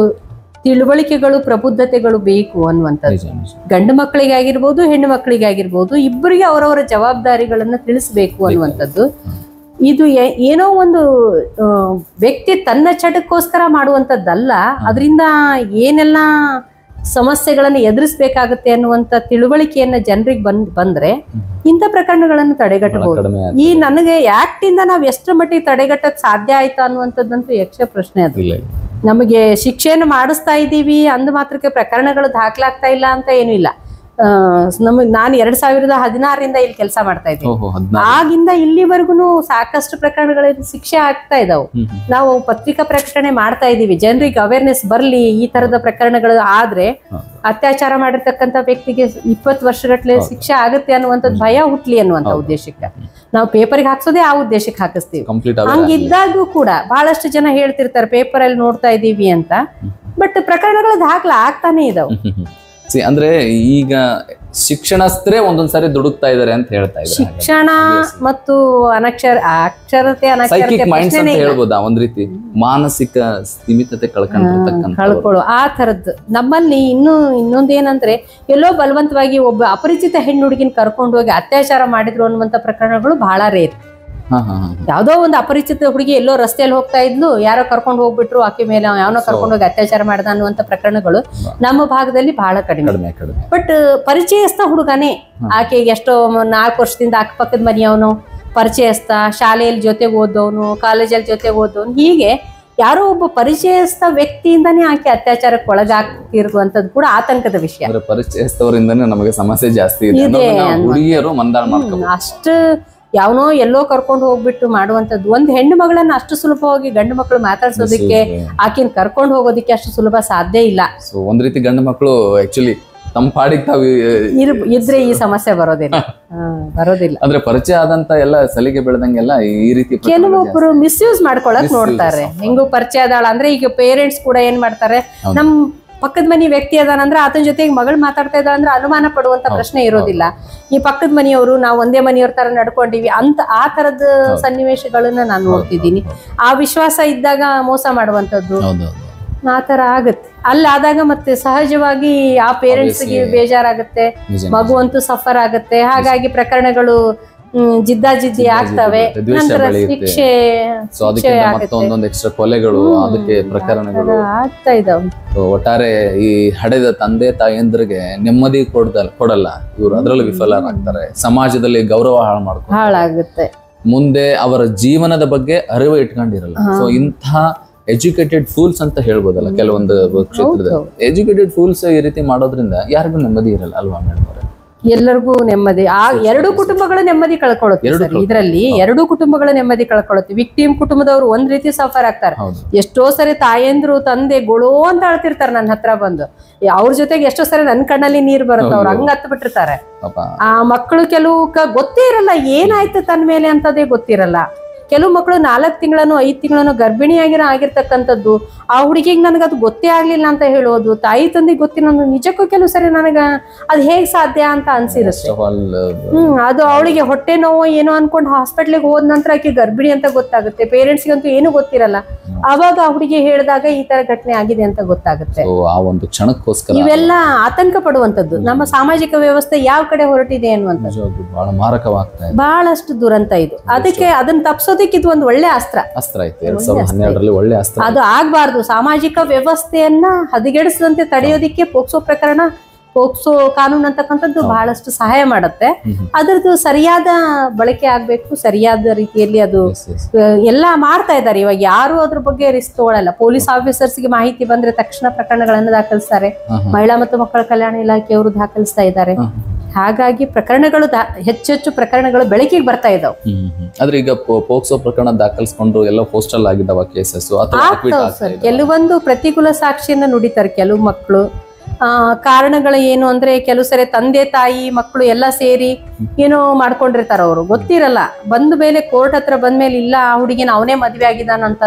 ತಿಳುವಳಿಕೆಗಳು ಪ್ರಬುದ್ಧತೆಗಳು ಬೇಕು ಅನ್ನುವಂಥದ್ದು ನಿಜ ನಿಜ ಗಂಡು ಮಕ್ಕಳಿಗಾಗಿರ್ಬೋದು ಹೆಣ್ಣು ಮಕ್ಕಳಿಗಾಗಿರ್ಬೋದು ಇಬ್ಬರಿಗೆ ಅವರವರ ಜವಾಬ್ದಾರಿಗಳನ್ನ ತಿಳಿಸ್ಬೇಕು ಅನ್ನುವಂಥದ್ದು ಇದು ಏ- ಏನೋ ಒಂದು ಆ, ವ್ಯಕ್ತಿ ತನ್ನ ಚಟಕ್ಕೋಸ್ಕರ ಮಾಡುವಂಥದ್ದಲ್ಲ ಅದರಿಂದ ಏನೆಲ್ಲ ಸಮಸ್ಯೆಗಳನ್ನು ಎದುರಿಸ್ಬೇಕಾಗುತ್ತೆ ಅನ್ನುವಂಥ ತಿಳುವಳಿಕೆಯನ್ನ ಜನರಿಗೆ ಬಂದ್ ಬಂದ್ರೆ ಇಂಥ ಪ್ರಕರಣಗಳನ್ನು ಬಹಳ ತಡೆಗಟ್ಟಬಹುದು ಕಡಿಮೆ ಆಯ್ತು. ಈ ನನಗೆ ಆಕ್ಟ್ ಇಂದ ನಾವು ಎಷ್ಟರ ಮಟ್ಟಿಗೆ ತಡೆಗಟ್ಟಕ್ ಸಾಧ್ಯ ಆಯ್ತಾ ಅನ್ನುವಂಥದ್ದಂತೂ ಯಕ್ಷ ಪ್ರಶ್ನೆ ಅದು ಇಲ್ಲ ಇಲ್ಲ. ನಮಗೆ ಶಿಕ್ಷೆಯನ್ನು ಮಾಡಿಸ್ತಾ ಇದ್ದೀವಿ ಅಂದ ಮಾತ್ರಕ್ಕೆ ಪ್ರಕರಣಗಳು ದಾಖಲಾಗ್ತಾ ಇಲ್ಲ ಅಂತ ಏನೂ ಇಲ್ಲ ಆ, ನಮಗ್ ನಾನು ಎರಡ್ ಸಾವಿರದ ಹದಿನಾರರಿಂದ ಇಲ್ಲಿ ಕೆಲಸ ಮಾಡ್ತಾ ಇದ್ದೀನಿ ಓಹೋ ಹದಿನಾರು ಆಗಿಂದ ಇಲ್ಲಿವರೆಗೂ ಸಾಕಷ್ಟು ಪ್ರಕರಣಗಳಲ್ಲಿ ಶಿಕ್ಷೆ ಆಗ್ತಾ ಇದಾವೆ ಹ್ಮ್ ಹ್ಮ್. ನಾವು ಪತ್ರಿಕಾ ಪ್ರಕಟಣೆ ಮಾಡ್ತಾ ಇದ್ದೀವಿ ಜನರಿಗೆ ಅವೇರ್ನೆಸ್ ಬರ್ಲಿ ಈ ತರದ ಪ್ರಕರಣಗಳು ಆದ್ರೆ ಹೌದು. ಅತ್ಯಾಚಾರ ಮಾಡಿರ್ತಕ್ಕಂಥ ವ್ಯಕ್ತಿಗೆ ಇಪ್ಪತ್ತು ವರ್ಷಗಟ್ಲೆ ಶಿಕ್ಷೆ ಆಗುತ್ತೆ ಅನ್ನುವಂಥದ್ದು ಭಯ ಹುಟ್ಲಿ ಅನ್ನುವಂಥ ಉದ್ದೇಶಕ್ಕೆ ನಾವು ಪೇಪರ್ಗೆ ಹಾಕ್ಸೋದೇ ಆ ಉದ್ದೇಶಕ್ಕೆ ಹಾಕಿಸ್ತೀವಿ ಕಂಪ್ಲೀಟ್ ಆಗ ಹಂಗಿದ್ದಾಗೂ ಕೂಡ ಬಹಳಷ್ಟು ಜನ ಹೇಳ್ತಿರ್ತಾರೆ ಪೇಪರ್ ಅಲ್ಲಿ ನೋಡ್ತಾ ಇದ್ದೀವಿ ಅಂತ ಬಟ್ ಪ್ರಕರಣಗಳು ದಾಖಲೆ ಆಗ್ತಾನೆ ಇದಾವೆ ಸಿ ಅಂದ್ರೆ ಈಗ ಶಿಕ್ಷಣಸ್ಥರೇ ಒಂದೊಂದ್ಸಾರಿ ದುಡುಕ್ತಾ ಇದಾರೆ ಅಂತ ಹೇಳ್ತಾ ಇದ್ದಾರೆ ಶಿಕ್ಷಣ ಮತ್ತು ಅನಕ್ಷರ ಅಕ್ಷರತೆ ಅನಕ್ಷರತೆ ಸೈಕಿಕ್ ಮೈಂಡ್ಸ್ ಅಂತ ಪ್ರಶ್ನೆನೇ ಇಲ್ಲ. ಹೇಳ್ಬೋದಾ ಒಂದ್ ರೀತಿ ಮಾನಸಿಕ ಸ್ಥಿಮಿತತೆ ಕಳ್ಕೊಂಡಿರ್ತಕ್ಕಂಥ ಕಳ್ಕೊಳ್ಳೋ ಆ ಥರದ್ದು ನಮ್ಮಲ್ಲಿ ಇನ್ನೂ ಇನ್ನೊಂದೇನಂದ್ರೆ ಎಲ್ಲೋ ಬಲವಂತವಾಗಿ ಒಬ್ಬ ಅಪರಿಚಿತ ಹೆಣ್ಣು ಹುಡುಗಿನ ಕರ್ಕೊಂಡು ಹೋಗಿ ಅತ್ಯಾಚಾರ ಮಾಡಿದ್ರು ಅನ್ನುವಂಥ ಪ್ರಕರಣಗಳು ಬಹಳ ರೇರ್ ಹಾ ಹಾ ಹಾ ಯಾವ್ದೋ ಒಂದು ಅಪರಿಚಿತ ಹುಡುಗಿ ಎಲ್ಲೋ ರಸ್ತೆಯಲ್ಲಿ ಹೋಗ್ತಾ ಇದ್ಲು ಯಾರೋ ಕರ್ಕೊಂಡು ಹೋಗ್ಬಿಟ್ರು ಆಕೆ ಮೇಲೆ ಯಾವನೋ ಕರ್ಕೊಂಡು ಹೋಗಿ ಅತ್ಯಾಚಾರ ಮಾಡ್ದ ಅನ್ನುವಂಥ ಪ್ರಕರಣಗಳು ನಮ್ಮ ಭಾಗದಲ್ಲಿ ಬಹಳ ಕಡಿಮೆ ಕಡಿಮೆ ಕಡಿಮೆ ಬಟ್ ಪರಿಚಯಸ್ಥ ಹುಡುಗನೇ ಆಕೆಗೆ ಎಷ್ಟೋ ಮ- ನಾಲ್ಕು ವರ್ಷದಿಂದ ಅಕ್ಕಪಕ್ಕದ ಮನೆಯವನು ಪರಿಚಯಸ್ಥ ಶಾಲೆಯಲ್ಲಿ ಜೊತೆಗೆ ಓದೋನು ಕಾಲೇಜಲ್ಲಿ ಜೊತೆಗೆ ಓದೋನು ಹೀಗೆ ಯಾರೋ ಒಬ್ಬ ಪರಿಚಯಸ್ಥ ವ್ಯಕ್ತಿಯಿಂದನೇ ಆಕೆ ಅತ್ಯಾಚಾರಕ್ಕೆ ಒಳಗಾಗ್ತಿರುವಂತದ್ದು ಕೂಡ ಆತಂಕದ ವಿಷಯ ಅಂದ್ರೆ ಪರಿಚಯಸ್ಥವರಿಂದನೇ ನಮಗೆ ಸಮಸ್ಯೆ ಜಾಸ್ತಿ ಇದೆ ಇದೆ ಅನ್ನೋದನ್ನ ನಾವು ಅನ್ನೋದು. ಹುಡುಗಿಯರು ಮಂದಾರ ಮಾಡ್ಕೋಬಹುದು ಅಷ್ಟು ಯಾವನೋ ಎಲ್ಲೋ ಕರ್ಕೊಂಡು ಹೋಗ್ಬಿಟ್ಟು ಮಾಡುವಂತದ್ದು ಒಂದು ಹೆಣ್ಣು ಮಗಳನ್ನ ಅಷ್ಟು ಸುಲಭವಾಗಿ ಗಂಡು ಮಕ್ಕಳು ಮಾತಾಡ್ಸೋದಕ್ಕೆ ಆಕಿನ ಕರ್ಕೊಂಡು ಹೋಗೋದಕ್ಕೆ ಅಷ್ಟು ಸುಲಭ ಸಾಧ್ಯ ಇಲ್ಲ ಸೊ ಒಂದ್ ರೀತಿ ಗಂಡು ಮಕ್ಕಳು ಆಕ್ಚುಲಿ ತಮ್ಮ ಪಾಡಿಗೆ ತಾವು ಇರ್ ಇದ್ರೆ ಈ ಸಮಸ್ಯೆ ಬರೋದಿಲ್ಲ ಹಾ, ಬರೋದಿಲ್ಲ ಅಂದ್ರೆ ಪರಿಚಯ ಆದಂತ ಎಲ್ಲ ಸಲಿಗೆ ಬೆಳೆದಂಗೆಲ್ಲ ಈ ರೀತಿ ಪ್ರಕರಣ ಕೆಲವೊಬ್ರು ಮಿಸ್ಯೂಸ್ ಮಾಡ್ಕೊಳಕ್ Misuse, ನೋಡ್ತಾರೆ ಹೆಂಗು ಪರಿಚಯ ಅದಾಳ ಅಂದ್ರೆ ಈಗ ಪೇರೆಂಟ್ಸ್ ಕೂಡ ಏನ್ ಮಾಡ್ತಾರೆ ಹೌದು. ನಮ್ ಪಕ್ಕದ ಮನಿ ವ್ಯಕ್ತಿ ಅದಾನಂದ್ರೆ ಆತನ ಜೊತೆಗೆ ಮಗಳು ಮಾತಾಡ್ತಾ ಇದ್ದಾಳ ಅಂದ್ರೆ ಅನುಮಾನ ಪಡುವಂತ ಪ್ರಶ್ನೆ ಇರೋದಿಲ್ಲ ಈ ಪಕ್ಕದ ಮನೆಯವರು ನಾವು ಒಂದೇ ಮನೆಯವ್ರ ತರ ನಡ್ಕೊಂಡಿವಿ ಅಂತ ಆ ತರದ ಸನ್ನಿವೇಶಗಳನ್ನ ನಾನು ನೋಡ್ತಿದ್ದೀನಿ ಆ ವಿಶ್ವಾಸ ಇದ್ದಾಗ ಮೋಸ ಮಾಡುವಂತದ್ದು ಹೌದು ಆ ತರ ಆಗತ್ತೆ ಅಲ್ಲಿ ಆದಾಗ ಮತ್ತೆ ಸಹಜವಾಗಿ ಆ ಪೇರೆಂಟ್ಸ್ಗೆ Obviously. ಬೇಜಾರಾಗತ್ತೆ ನಿಜ ಮಗು ಅಂತೂ ಸಫರ್ ಆಗತ್ತೆ ಹಾಗಾಗಿ ಪ್ರಕರಣಗಳು ಹ್ಮ್, ಜಿದ್ದಾಜಿದ್ದಿ ಆಗ್ತವೆ ಬರುತ್ತೆ, ದ್ವೇಷ ನಂತರ ಬೆಳೆಯುತ್ತೆ. ಶಿಕ್ಷೆ ಸೊ ಅದಕ್ಕೆ ಶಿಕ್ಷೆ ಮತ್ತೊಂದೊಂದು ಎಕ್ಸ್ಟ್ರಾ ಕೊಲೆಗಳು ಅದಕ್ಕೆ ಪ್ರಕರಣಗಳು ಆತರ ಆಗ್ತಾ ಇದಾವೆ So, ಒಟ್ಟಾರೆ ಈ ಹಡೆದ ತಂದೆ ತಾಯಂದ್ರಿಗೆ ನೆಮ್ಮದಿ ಕೊಡ್ದಲ್ಲ ಕೊಡಲ್ಲ ಇವರು ಅದರಲ್ಲೂ ವಿಫಲರಾಗ್ತಾರೆ ಸಮಾಜದಲ್ಲಿ ಗೌರವ ಹಾಳು ಮಾಡ್ಕೊಂಡು ಹಾಳಾಗುತ್ತೆ ಮುಂದೆ ಅವರ ಜೀವನದ ಬಗ್ಗೆ ಅರಿವು ಇಟ್ಕೊಂಡಿರಲ್ಲ ಸೊ ಇಂಥ ಎಜುಕೇಟೆಡ್ ಫೂಲ್ಸ್ ಅಂತ ಹೇಳ್ಬೋದಲ್ಲ ಕೆಲವೊಂದು ಕ್ಷೇತ್ರದಲ್ಲಿ ಎಜುಕೇಟೆಡ್ ಫೂಲ್ಸ್ ಈ ರೀತಿ ಮಾಡೋದ್ರಿಂದ ಯಾರಿಗೂ ನೆಮ್ಮದಿ ಇರಲ್ಲ ಅಲ್ವಾ ಮೇಡಮ್ ಅವರೇ ಎಲ್ಲರಿಗೂ ನೆಮ್ಮದಿ ಆ ಎರಡು ಕುಟುಂಬಗಳು ನೆಮ್ಮದಿ ಕಳ್ಕೊಳ್ಳುತ್ತೆ ಎರಡು ಸರ್ ಇದ್ರಲ್ಲಿ ಎರಡು ಕುಟುಂಬಗಳು ನೆಮ್ಮದಿ ಕಳ್ಕೊಳ್ಳುತ್ತೆ ವಿಕ್ಟಿಮ್ ಕುಟುಂಬದವರು ಒಂದ್ ರೀತಿ ಸಫರ್ ಆಗ್ತಾರೆ ಹೌದು ಎಷ್ಟೋ ಸರಿ ತಾಯಂದ್ರು ತಂದೆ ಗೊಳೋ ಅಂತ ಅಳ್ತಿರ್ತಾರೆ ನನ್ನ ಹತ್ರ ಬಂದು ಅವ್ರ ಜೊತೆಗೆ ಎಷ್ಟೋ ಸರಿ ನನ್ ಕಣ್ಣಲ್ಲಿ ನೀರ್ ಬರುತ್ತೆ ಅವ್ರು ಹಂಗ ಹತ್ತು ಬಿಟ್ಟಿರ್ತಾರೆ ಪಾಪ ಆ ಮಕ್ಕಳು ಕೆಲವು ಕ- ಗೊತ್ತೇ ಇರಲ್ಲ ಏನಾಯ್ತು ತನ್ನ ಮೇಲೆ ಅಂತದೇ ಗೊತ್ತಿರಲ್ಲ ಕೆಲವು ಮಕ್ಕಳು ನಾಲ್ಕು ತಿಂಗಳನ್ನು ಐದು ತಿಂಗಳನ್ನು ಗರ್ಭಿಣಿಯಾಗಿರೋ ಆಗಿರ್ತಕ್ಕಂಥದ್ದು ಆ ಹುಡುಗಿಗೆ ನನಗದು ಗೊತ್ತೇ ಆಗ್ಲಿಲ್ಲ ಅಂತ ಹೇಳೋದು ತಾಯಿ ತಂದೆ ಗೊತ್ತಿಲ್ಲ ಅನ್ನೋದು ನಿಜಕ್ಕೂ ಕೆಲವು ಸರಿ ನನಗ ಅದು ಹೇಗ್ ಸಾಧ್ಯ ಅಂತ ಅನ್ಸಿರುತ್ತೆ ಫಸ್ಟ್ ಆಫ್ ಆಲ್ ಹ್ಮ್ ಅದು ಅವಳಿಗೆ ಹೊಟ್ಟೆ ನೋವು ಏನೋ ಅನ್ಕೊಂಡು ಹಾಸ್ಪಿಟ್ಲಿಗೆ ಹೋದ ನಂತರ ಆಕೆ ಗರ್ಭಿಣಿ ಅಂತ ಗೊತ್ತಾಗುತ್ತೆ ಪೇರೆಂಟ್ಸ್ಗಂತೂ ಏನು ಗೊತ್ತಿರಲ್ಲ ಅವಾಗ ಆ ಹುಡುಗಿ ಹೇಳಿದಾಗ ಈ ತರ ಘಟನೆ ಆಗಿದೆ ಅಂತ ಗೊತ್ತಾಗುತ್ತೆ ಆ ಒಂದು ಕ್ಷಣಕ್ಕೋಸ್ಕರ ಇವೆಲ್ಲ ಆತಂಕ ಪಡುವಂತದ್ದು ನಮ್ಮ ಸಾಮಾಜಿಕ ವ್ಯವಸ್ಥೆ ಯಾವ ಕಡೆ ಹೊರಟಿದೆ ಅನ್ನುವಂಥದ್ದು ನಿಜವಾಗ್ಲೂ ಬಹಳ ಮಾರಕವಾಗ್ತಾ ಇದೆ ಬಹಳಷ್ಟು ದುರಂತ ಇದು ಅದಕ್ಕೆ ಅದನ್ನ ತಪ್ಸೋದಕ್ಕೆ ಇದು ಒಂದು ಒಳ್ಳೆ ಅಸ್ತ್ರ ಅಸ್ತ್ರ ಆಯ್ತು ಎರಡ್ ಸಾವಿರದ ಹನ್ನೆರಡರಲ್ಲಿ ಒಳ್ಳೆ ಅಸ್ತ್ರ ಅದು ಆಗ್ಬಾರ್ದು ಸಾಮಾಜಿಕ ವ್ಯವಸ್ಥೆಯನ್ನ ಹದಗೆಡಿಸದಂತೆ ತಡೆಯೋದಿಕ್ಕೆ ಪೋಕ್ಸೋ ಪ್ರಕರಣ ಪೋಕ್ಸೋ ಕಾನೂನು ಅಂತಕ್ಕಂಥದ್ದು ಬಹಳಷ್ಟು ಸಹಾಯ ಮಾಡುತ್ತೆ ಹ್ಮ್ ಹ್ಮ್. ಅದರದ್ದು ಸರಿಯಾದ ಬಳಕೆ ಆಗ್ಬೇಕು ಸರಿಯಾದ ರೀತಿಯಲ್ಲಿ ಅದು Yes, yes. ಆ, ಎಲ್ಲ ಮಾಡ್ತಾ ಇದ್ದಾರೆ ಇವಾಗ ಯಾರು ಅದ್ರ ಬಗ್ಗೆ ರಿಸ್ಕ್ ತಗೊಳ್ಳಲ್ಲ ಪೊಲೀಸ್ ಆಫೀಸರ್ಸ್ಗೆ ಮಾಹಿತಿ ಬಂದ್ರೆ ತಕ್ಷಣ ಪ್ರಕರಣಗಳನ್ನು ದಾಖಲಿಸ್ತಾರೆ ಹಾ, ಹಾ. ಮಹಿಳಾ ಮತ್ತು ಮಕ್ಕಳ ಕಲ್ಯಾಣ ಇಲಾಖೆಯವರು ದಾಖಲಿಸ್ತಾ ಇದ್ದಾರೆ ಹಾ, ಹಾಗಾಗಿ ಪ್ರಕರಣಗಳು ದಾ- ಹೆಚ್ಚೆಚ್ಚು ಪ್ರಕರಣಗಳು ಬೆಳಕಿಗೆ ಬರ್ತಾ ಇದಾವೆ ಹ್ಮ್ ಹ್ಮ್ ಹ್ಮ್. ಆದ್ರೆ ಈಗ ಪೋ- ಪೋಕ್ಸೋ ಪ್ರಕರಣ ದಾಖಲಿಸ್ಕೊಂಡು ಎಲ್ಲ ಪೋಸ್ಟಲ್ ಆಗಿದ್ದಾವ ಕೇಸಸ್ ಅಥವಾ acquit ಆಗ್ತಾವ್ ಆಗ್ತಾ ಸರ್ ಇದ್ದಾವ? ಕೆಲವೊಂದು ಪ್ರತಿಕೂಲ ಸಾಕ್ಷಿಯನ್ನ ನುಡಿತಾರೆ ಕೆಲವು ಮಕ್ಕಳು ಆ ಕಾರಣಗಳು ಏನು ಅಂದ್ರೆ ಕೆಲವು ಸರಿ ತಂದೆ ತಾಯಿ ಮಕ್ಕಳು ಎಲ್ಲ ಸೇರಿ ಏನೋ ಮಾಡ್ಕೊಂಡಿರ್ತಾರ ಅವರು ಗೊತ್ತಿರಲ್ಲ ಬಂದ ಮೇಲೆ ಕೋರ್ಟ್ ಹತ್ರ ಬಂದ್ಮೇಲೆ ಇಲ್ಲ ಆ ಹುಡುಗಿನ ಅವನೇ ಮದ್ವೆ ಆಗಿದಾನಂತಾನು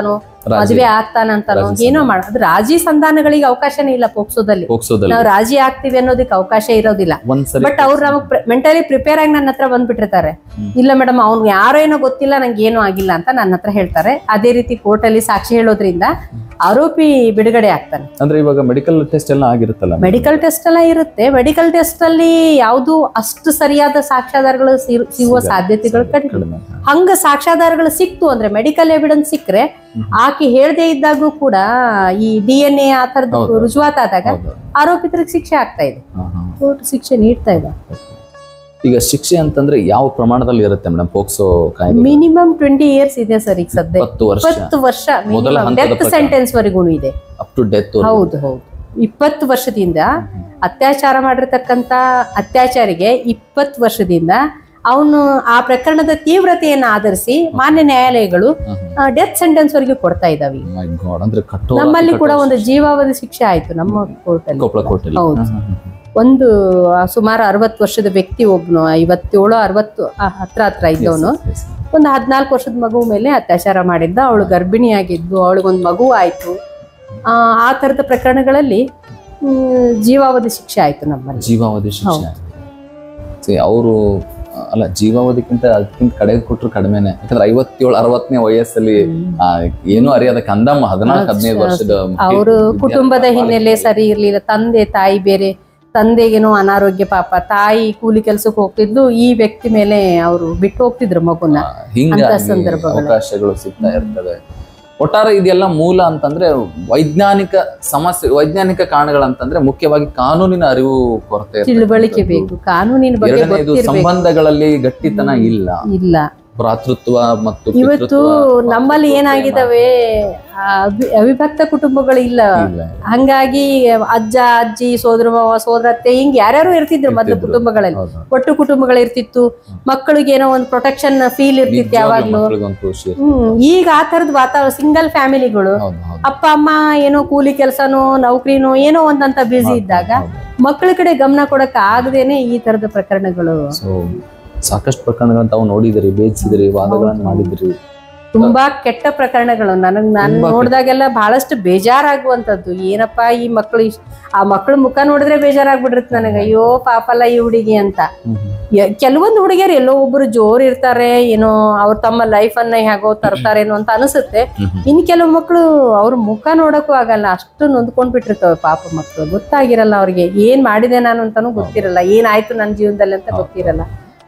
ರಾಜಿ ಮದುವೆ ಆಗ್ತಾನಂತಾನೋ ರಾಜಿ ಏನೋ ಮಾಡ ಅದು ರಾಜಿ ಸಂಧಾನಗಳಿಗೆ ಅವಕಾಶನೇ ಇಲ್ಲ ಪೋಕ್ಸೋದಲ್ಲಿ ಹೋಗ್ಸೋದಲ್ಲಿ ನಾವು ರಾಜಿ ಆಗ್ತೀವಿ ಅನ್ನೋದಕ್ಕೆ ಅವಕಾಶ ಇರೋದಿಲ್ಲ ಒಂದ್ಸರಿ ಬಟ್ ಅವ್ರು ನಮಗ್ ಮೆಂಟಲಿ ಪ್ರಿಪೇರ್ ಆಗಿ ನನ್ನ ಹತ್ರ ಬಂದ್ಬಿಟ್ಟಿರ್ತಾರೆ ಹ್ಮ್. ಇಲ್ಲ ಮೇಡಮ್ ಅವ್ನು ಯಾರೋ ಏನೋ ಗೊತ್ತಿಲ್ಲ ನಂಗೆ ಏನೂ ಆಗಿಲ್ಲ ಅಂತ ನನ್ನ ಹತ್ರ ಹೇಳ್ತಾರೆ ಅದೇ ರೀತಿ ಕೋರ್ಟಲ್ಲಿ ಸಾಕ್ಷಿ ಹೇಳೋದ್ರಿಂದ ಆರೋಪಿ ಬಿಡುಗಡೆ ಆಗ್ತಾನೆ ಅಂದ್ರೆ ಇವಾಗ ಮೆಡಿಕಲ್ ಟೆಸ್ಟ್ ಎಲ್ಲ ಆಗಿರುತ್ತಲ್ಲ ಮೆಡಿಕಲ್ ಟೆಸ್ಟ್ ಎಲ್ಲ ಇರುತ್ತೆ ಮೆಡಿಕಲ್ ಟೆಸ್ಟ್ ಅಲ್ಲಿ ಯಾವುದು ಅಷ್ಟು ಸರಿಯಾದ ಸಾಕ್ಷ್ಯಾಧಾರಗಳು ಸಿರು- ಸಿಗುವ ಸಾಧ್ಯತೆಗಳು ಕಡಿಮೆ ಕಡಿಮೆ ಹಂಗ ಸಾಕ್ಷ್ಯಾಧಾರಗಳು ಸಿಕ್ತು ಅಂದ್ರೆ ಮೆಡಿಕಲ್ ಎವಿಡೆನ್ಸ್ ಸಿಕ್ಕರೆ ಆಕೆ ಹೇಳದೇ ಇದ್ದಾಗೂ ಕೂಡ ಈ ಡಿ ಎನ್ ಎ ಆ ಥರದ್ದು ಹೌದು. ರುಜುವಾತಾದಾಗ ಹೌದು ಆರೋಪಿತರಿಗೆ ಶಿಕ್ಷೆ ಆಗ್ತಾ ಇದೆ ಹಾ, ಹಾ. ಕೋರ್ಟ್ ಶಿಕ್ಷೆ ನೀಡ್ತಾ ಇದೆ ಈಗ ಶಿಕ್ಷೆ ಅಂತಂದ್ರೆ ಯಾವ ಪ್ರಮಾಣದಲ್ಲಿ ಇರುತ್ತೆ ಮೇಡಮ್ ಪೋಕ್ಸೋ ಕಾಯ್ದೆ ಮಿನಿಮಮ್ ಟ್ವೆಂಟಿ ಇಯರ್ಸ್ ಇದೆ ಸರ್ ಈಗ ಸದ್ಯ ಇಪ್ಪತ್ತು ವರ್ಷ ಇಪ್ಪತ್ತು ವರ್ಷ ಮೊದಲ ಮಿನಿಮಮ್ ಹಂತದ ಡೆತ್ ಪ್ರಕಾರ. ಸೆಂಟೆನ್ಸ್ ವರೆಗೂ ಇದೆ ಅಪ್ ಟು ಡೆತ್ ಹೌದು ಹೌದು ಇಪ್ಪತ್ತು ವರ್ಷದಿಂದ ಅತ್ಯಾಚಾರ ಮಾಡಿರ್ತಕ್ಕಂತ ಅತ್ಯಾಚಾರಿಗೆ ಇಪ್ಪತ್ತು ವರ್ಷದಿಂದ ಅವನು ಆ ಪ್ರಕರಣದ ತೀವ್ರತೆಯನ್ನು ಆಧರಿಸಿ ಮಾನ್ಯ ನ್ಯಾಯಾಲಯಗಳು ಡೆತ್ ಸೆಂಟೆನ್ಸ್ ವರೆಗೂ ಕೊಡ್ತಾ ಇದಾವೆ ಈಗ. ಮೈ ಗಾಡ್ ಅಂದ್ರೆ ಕಟ್ಟೋ ನಮ್ಮಲ್ಲಿ ಕೂಡ ಒಂದು ಜೀವಾವಧಿ ಶಿಕ್ಷೆ ಆಯ್ತು ನಮ್ಮ ಕೋರ್ಟಲ್ಲಿ ಕೊಪ್ಪಳ ಕೋಟೆಲಿ ಹೌದು. ಹಾ, ಹಾ, ಹಾ. ಒಂದು ಆ, ಸುಮಾರು ಅರವತ್ತು ವರ್ಷದ ವ್ಯಕ್ತಿ ಒಬ್ನು ಐವತ್ತೇಳು ಅರವತ್ತು ಆ, ಹತ್ರ ಹತ್ರ ಇದ್ದವನು Yes, yes. ಒಂದು ಹದಿನಾಲ್ಕು ವರ್ಷದ ಮಗು ಮೇಲೆ ಅತ್ಯಾಚಾರ ಮಾಡಿದ್ದ ಅವಳು ಗರ್ಭಿಣಿಯಾಗಿದ್ದು ಅವಳಿಗೊಂದು ಮಗು ಆಯ್ತು ಆ, ಆ ಥರದ ಪ್ರಕರಣಗಳಲ್ಲಿ ಮ್, ಜೀವಾವಧಿ ಶಿಕ್ಷೆ ಆಯ್ತು ನಮ್ಮಲ್ಲಿ ಜೀವಾವಧಿ ಶಿಕ್ಷೆ ಅವರು ಅಲ್ಲ ಜೀವಾವಧಿಕ್ಕಿಂತ ಅದಕ್ಕಿಂತ ಕಡೆಗೆ ಕೊಟ್ಟರು ಕಡಿಮೆನೆ ಯಾಕಂದ್ರೆ ಐವತ್ತೇಳು ಅರವತ್ತನೇ ವಯಸ್ಸಲ್ಲಿ ಆ, ಏನೂ ಅರಿಯಾದ ಕಂದಮ್ಮ ಹದಿನಾಲ್ಕು ಹದಿನೈದು ವರ್ಷದ ಮಗು- ಅವರು ವಿದ್ಯಾರ್ಥಿ ಕುಟುಂಬದ ಬಹಳ ಹಿನ್ನೆಲೆ ಸರಿ ಇರ್ಲಿಲ್ಲ ತಂದೆ ತಾಯಿ ಬೇರೆ ತಂದೆಗೇನೋ ಅನಾರೋಗ್ಯ ಪಾಪ ತಾಯಿ ಕೂಲಿ ಕೆಲ್ಸಕ್ಕೆ ಹೋಗ್ತಿದ್ಲು ಈ ವ್ಯಕ್ತಿ ಮೇಲೆ ಅವರು ಬಿಟ್ಟು ಹೋಗ್ತಿದ್ರು ಮಗುನ ಆ, ಹಿಂಗಾಗಿ ಅಂತ ಸಂದರ್ಭಗಳು. ಅವಕಾಶಗಳು ಸಿಗ್ತಾ ಇರ್ತವೆ ಒಟ್ಟಾರೆ ಇದೆಲ್ಲ ಮೂಲ ಅಂತಂದ್ರೆ ವೈಜ್ಞಾನಿಕ ಸಮಸ್ಯೆ ವೈಜ್ಞಾನಿಕ ಕಾರಣಗಳಂತಂದ್ರೆ ಮುಖ್ಯವಾಗಿ ಕಾನೂನಿನ ಅರಿವು ಕೊರತೆ ಇರ್ತಕ್ಕಂಥದ್ದು. ತಿಳುವಳಿಕೆ ಬೇಕು ಕಾನೂನಿನ ಬಗ್ಗೆ ಎರಡನೇದು ಗೊತ್ತಿರ್ಬೇಕು ಸಂಬಂಧಗಳಲ್ಲಿ ಗಟ್ಟಿತನ ಇಲ್ಲ ಇಲ್ಲ ಭ್ರಾತೃತ್ವ ಮತ್ತು ಇವತ್ತು ಪಿತೃತ್ವ, ನಮ್ಮಲ್ಲಿ ಮಾತೃತ್ವ ಏನಾಗಿದಾವೆ ಆ, ಅವಿ- ಅವಿಭಕ್ತ ಕುಟುಂಬಗಳು ಇಲ್ಲ ಇಲ್ಲ. ಹಂಗಾಗಿ ಅಜ್ಜ ಅಜ್ಜಿ ಸೋದರ ಮಾವ ಸೋದರತ್ತೆ ಹಿಂಗ್ ಯಾರ್ಯಾರು ಇರ್ತಿದ್ರು ಮೊದ್ಲು ಇರ್ತಿದ್ರು. ಕುಟುಂಬಗಳಲ್ಲಿ ಹೌದು. ಒಟ್ಟು ಕುಟುಂಬಗಳು ಇರ್ತಿತ್ತು ಮಕ್ಕಳಿಗೆ ಏನೋ ಒಂದು ಪ್ರೊಟೆಕ್ಷನ್ ಫೀಲ್ ಇರ್ತಿತ್ತು ನಿಜವಾಗ್ಲೂ ಯಾವಾಗ್ಲೂ ಮಕ್ಳಿಗೊಂದು ಖುಷಿ ಇರ್ತದೆ. ಹ್ಮ್ ಈಗ ಆ ತರದ ವಾತಾವರಣ ಸಿಂಗಲ್ ಫ್ಯಾಮಿಲಿಗಳು ಹೌದು, ಹೌದು. ಅಪ್ಪ ಅಮ್ಮ ಏನೋ ಕೂಲಿ ಕೆಲಸನೋ ನೌಕರಿನೋ ಏನೋ ಒಂದಂತ ಬ್ಯುಸಿ ಇದ್ದಾಗ ಮಕ್ಕಳ ಕಡೆ ಗಮನ ಕೊಡಕ್ ಆಗದೇನೆ ಈ ತರದ ಪ್ರಕರಣಗಳು ಸೊ ಸಾಕಷ್ಟು ಪ್ರಕರಣಗಳನ್ನ ತಾವು ನೋಡಿದಿರಿ ಬೇಯಿಸಿದಿರಿ ವಾದಗಳನ್ನ ಮಾಡಿದಿರಿ ತುಂಬಾ ಕೆಟ್ಟ ಪ್ರಕರಣಗಳು ನನಗ್ ನಾನು ತುಂಬಾ ಕೆಟ್ಟ- ನೋಡಿದಾಗೆಲ್ಲ ಬಹಳಷ್ಟು ಬೇಜಾರಾಗುವಂತದ್ದು ಏನಪ್ಪಾ ಈ ಮಕ್ಕಳು ಇಷ್ಟ್- ಆ ಮಕ್ಕಳ ಮುಖ ನೋಡಿದ್ರೆ ಬೇಜಾರಾಗ್ಬಿಟ್ಟಿರುತ್ತೆ ನನಗೆ ಅಯ್ಯೋ ಪಾಪಲ್ಲ ಈ ಹುಡುಗಿ ಅಂತ ಯ- ಕೆಲವೊಂದು ಹುಡುಗಿಯರು ಎಲ್ಲೋ ಒಬ್ರು ಜೋರ್ ಇರ್ತಾರೆ ಏನೋ ಅವ್ರು ತಮ್ಮ ಲೈಫ್ ಅನ್ನ ಹೇಗೋ ತರ್ತಾರೇನೋ ಅಂತ ಅನಿಸುತ್ತೆ ಇನ್ ಕೆಲವು ಮಕ್ಕಳು ಅವ್ರ ಮುಖ ನೋಡಕ್ಕೂ ಆಗಲ್ಲ ಅಷ್ಟು ನೊಂದ್ಕೊಂಡ್ ಬಿಟ್ಟಿರ್ತವೆ ಪಾಪ ಮಕ್ಕಳು ಗೊತ್ತಾಗಿರಲ್ಲ ಅವ್ರಿಗೆ ಏನ್ ಮಾಡಿದೆ ನಾನು ಅಂತಾನು ಗೊತ್ತಿರಲ್ಲ ಏನಾಯ್ತು ನನ್ನ ಜೀವನದಲ್ಲಿ ಅಂತ ಗೊತ್ತಿರಲ್ಲ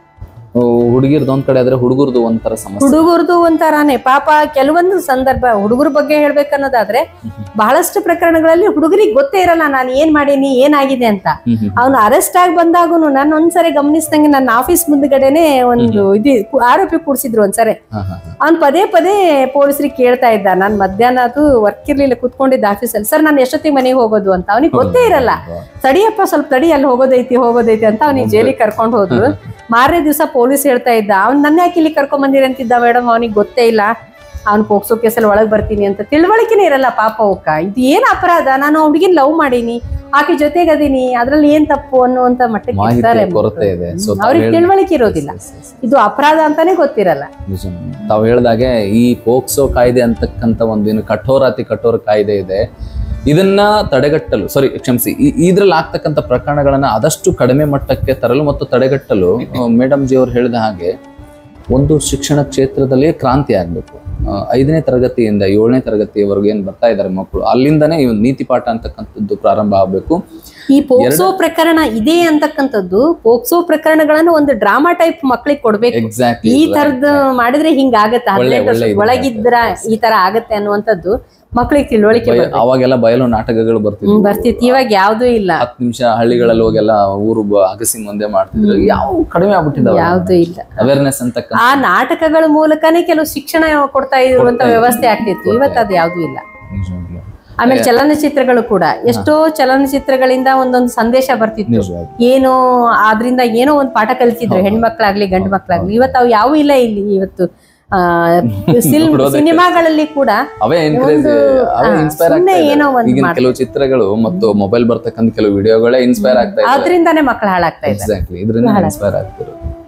ಹುಡುಗಿರ್ದು ಒಂದ್ ಕಡೆ ಆದ್ರೆ ಹುಡುಗರ್ದು ಒಂಥರ ಸಮಸ್ಯೆ ಹುಡುಗರದು ಒಂಥರಾನೇ ಪಾಪ ಕೆಲವೊಂದು ಸಂದರ್ಭ ಹುಡುಗರ ಬಗ್ಗೆ ಹೇಳ್ಬೇಕನ್ನೋದಾದ್ರೆ ಬಹಳಷ್ಟು ಪ್ರಕರಣಗಳಲ್ಲಿ ಹುಡುಗರಿಗೆ ಗೊತ್ತೇ ಇರಲ್ಲ ನಾನು ಏನ್ ಮಾಡೀನಿ ಏನಾಗಿದೆ ಅಂತ ಹ್ಮ್, ಹ್ಮ್. ಅವನು ಅರೆಸ್ಟ್ ಆಗಿ ಬಂದಾಗನು ನಾನು ಒಂದ್ಸರಿ ಗಮನಿಸಿದಂಗೆ ನನ್ನ ಆಫೀಸ್ ಮುಂದ್ಗಡೆನೆ ಒಂದು ಇದು ಕು- ಆರೋಪಿ ಕೂಡ್ಸಿದ್ರು ಒಂದ್ಸರಿ ಹಾ, ಹಾ, ಹಾ. ಅವ್ನ್ ಪದೇ ಪದೇ ಪೊಲೀಸರಿಗೆ ಕೇಳ್ತಾ ಇದ್ದ ನಾನ್ ಮಧ್ಯಾಹ್ನ ಅದು ವರ್ಕ್ ಇರ್ಲಿಲ್ಲ ಕುತ್ಕೊಂಡಿದ್ದ ಆಫೀಸಲ್ಲಿ ಸರ್ ನಾನು ಎಷ್ಟೊತ್ತಿಗೆ ಮನೆಗೆ ಹೋಗೋದು ಅಂತ ಅವನಿಗೆ ಗೊತ್ತೇ ಇರಲ್ಲ ತಡಿಯಪ್ಪ ಸ್ವಲ್ಪ ತಡಿ ಅಲ್ಲಿ ಹೋಗೋದೈತಿ ಹೋಗೋದೈತಿ ಅಂತ ಅವ್ನಿಗೆ ಜೈಲಿಗೆ ಕರ್ಕೊಂಡು ಹೋದ್ರು ಮಾರನೇ ದಿವಸ ಪೊಲೀಸ್ ಹೇಳ್ತಾ ಇದ್ದ ಅವ್ನ್ ನನ್ನ ಯಾಕೆ ಇಲ್ಲಿ ಕರ್ಕೊಂಡ್ ಬಂದಿರ ಅಂತಿದ್ದ ಮೇಡಮ್ ಅವನಿಗೆ ಗೊತ್ತೇ ಇಲ್ಲ ಅವ್ನ್ ಪೋಕ್ಸೋ ಕೇಸಲ್ಲಿ ಒಳಗ್ ಬರ್ತೀನಿ ಅಂತ ತಿಳುವಳಿಕೆನೇ ಇರಲ್ಲ ಪಾಪ ಅವಕ್ಕ ಇದು ಏನ್ ಅಪರಾಧ ನಾನು ಹುಡುಗಿನ ಲವ್ ಮಾಡೀನಿ ಆಕೆ ಜೊತೆಗದೀನಿ ಅದ್ರಲ್ಲಿ ಏನ್ ತಪ್ಪು ಅನ್ನುವಂತ ಮಟ್ಟಕ್ಕೆ ಮಾಹಿತಿ ಇರ್ತಾರೆ ಕೊರತೆ ಇದೆ ಸೊ ಹ್ಮ್. ಅವ್ರಿಗೆ ತಿಳುವಳಿಕೆ ಇರೋದಿಲ್ಲ ಇದು ಅಪರಾಧ ಅಂತಾನೆ ಗೊತ್ತಿರಲ್ಲ ನಿಜ ತಾವು ಹೇಳ್ದಾಗೆ ಈ ಪೋಕ್ಸೋ ಕಾಯ್ದೆ ಅಂತಕ್ಕಂಥ ಒಂದು ಏನು ಕಠೋರ ಅತಿ ಕಠೋರ ಕಾಯ್ದೆ ಇದೆ ಇದನ್ನ ತಡೆಗಟ್ಟಲು ಸಾರಿ ಕ್ಷಮಿಸಿ ಈ- ಇದ್ರಲ್ಲಿ ಆಗ್ತಕ್ಕಂಥ ಪ್ರಕರಣಗಳನ್ನ ಆದಷ್ಟು ಕಡಿಮೆ ಮಟ್ಟಕ್ಕೆ ತರಲು ಮತ್ತು ತಡೆಗಟ್ಟಲು ಮೇಡಮ್ ಜಿ ಅವರು ಹೇಳಿದ ಹಾಗೆ ಒಂದು ಶಿಕ್ಷಣ ಕ್ಷೇತ್ರದಲ್ಲಿ ಕ್ರಾಂತಿ ಆಗ್ಬೇಕು ಆ, ಐದನೇ ತರಗತಿಯಿಂದ ಏಳನೇ ತರಗತಿಯವರೆಗೂ ಏನ್ ಬರ್ತಾ ಇದ್ದಾರೆ ಮಕ್ಕಳು ಅಲ್ಲಿಂದನೇ ಈ ಒಂದು ನೀತಿ ಪಾಠ ಅಂತಕ್ಕಂಥದ್ದು ಪ್ರಾರಂಭ ಆಗಬೇಕು ಈ ಪೋಕ್ಸೋ ಪ್ರಕರಣ ಇದೆ ಅಂತಕ್ಕಂಥದ್ದು ಪೋಕ್ಸೋ ಪ್ರಕರಣಗಳನ್ನು ಒಂದು ಡ್ರಾಮಾ ಟೈಪ್ ಮಕ್ಳಿಗೆ ಕೊಡ್ಬೇಕು ಎಕ್ಸಾಕ್ಟ್ಲಿ ಈ ತರದ್ ಮಾಡಿದ್ರೆ ಹಿಂಗ ಆಗತ್ತೆ ಒಳ್ಳೆ- ಹದಿನೆಂಟು ಒಳ್ಳೆ ವರ್ಷ ಇದು ಒಳಗಿದ್ರ ಈ ತರ ಆಗತ್ತೆ ಅನ್ನುವಂಥದ್ದು ಮಕ್ಳಿಗೆ ತಿಳುವಳಿಕೆ ಬರ್ಬೇಕು. ಅವಾಗೆಲ್ಲ ಬಯಲು ನಾಟಕಗಳು ಬರ್ತಿದ್ವು ಹ್ಮ್, ಬರ್ತಿತ್ತು ಇವಾಗ ಯಾವ್ದೂ ಇಲ್ಲ ಹತ್ತು ನಿಮಿಷ ಹಳ್ಳಿಗಳಲ್ಲಿ ಹೋಗೆಲ್ಲ ಊರು ಬ- ಅಗಸಿ ಮುಂದೆ ಮಾಡ್ತಿದ್ರು ಯಾವ ಕಡಿಮೆ ಆಗ್ಬಿಟ್ಟಿದಾವೆ ಯಾವ್ದು ಇಲ್ಲ ಅವೇರ್ನೆಸ್ ಅಂತಕ್ಕಂಥ ಆ ನಾಟಕಗಳ ಮೂಲಕನೇ ಕೆಲವು ಶಿಕ್ಷಣ ಕೊಡ್ತಾ ಇರುವಂತ ವ್ಯವಸ್ಥೆ ಆಗ್ತಿತ್ತು ಇವತ್ತು ಅದು ಯಾವ್ದು ಇಲ್ಲ ನಿಜವಾಗ್ಲೂ. ಆಮೇಲೆ ಚಲನಚಿತ್ರಗಳು ಕೂಡ ಎಷ್ಟೋ ಚಲನಚಿತ್ರಗಳಿಂದ ಒಂದೊಂದು ಸಂದೇಶ ಬರ್ತಿತ್ತು ನಿಜವಾಗ್ಲೂ. ಏನೋ ಆದ್ರಿಂದ ಏನೋ ಒಂದು ಪಾಠ ಕಲಿತಿದ್ರು ಹೆಣ್ಮಕ್ಳಾಗ್ಲಿ ಗಂಡು ಮಕ್ಳಾಗ್ಲಿ ಇವತ್ತು ಅವು ಯಾವೂ ಇಲ್ಲ ಇಲ್ಲಿ ಇವತ್ತು ಆ, ಸಿಲ್- ನೋಡೋದಕ್ಕೆ. ಸಿನಿಮಾಗಳಲ್ಲಿ ಕೂಡ ಅವೇ ಎನ್ಕರೇಜ್ ಒಂದು, ಅವೇ ಆ, ಇನ್ಸ್ಪೈರ್ ಸುಮ್ನೆ ಆಗ್ತಾ ಏನೋ ಇದೆ ಒಂದ್ ಈಗಿನ ಮಾಡ್ತಾರೆ. ಕೆಲವು ಚಿತ್ರಗಳು ಮತ್ತು ಮೊಬೈಲ್ ಬರ್ತಕ್ಕಂಥ ಕೆಲವು ವಿಡಿಯೋಗಳೇ ಇನ್ಸ್ಪೈರ್ ಆಗ್ತಾ ಇದೆ ಆದ್ರಿಂದಾನೇ ಮಕ್ಳು ಹಾಳಾಗ್ತಾ ಇದ್ದಾರೆ ಎಕ್ಸಾಕ್ಟ್ಲಿ ಇದರಿಂದ ಇನ್ಸ್ಪೈರ್ ಆಗ್ತಿರೋದು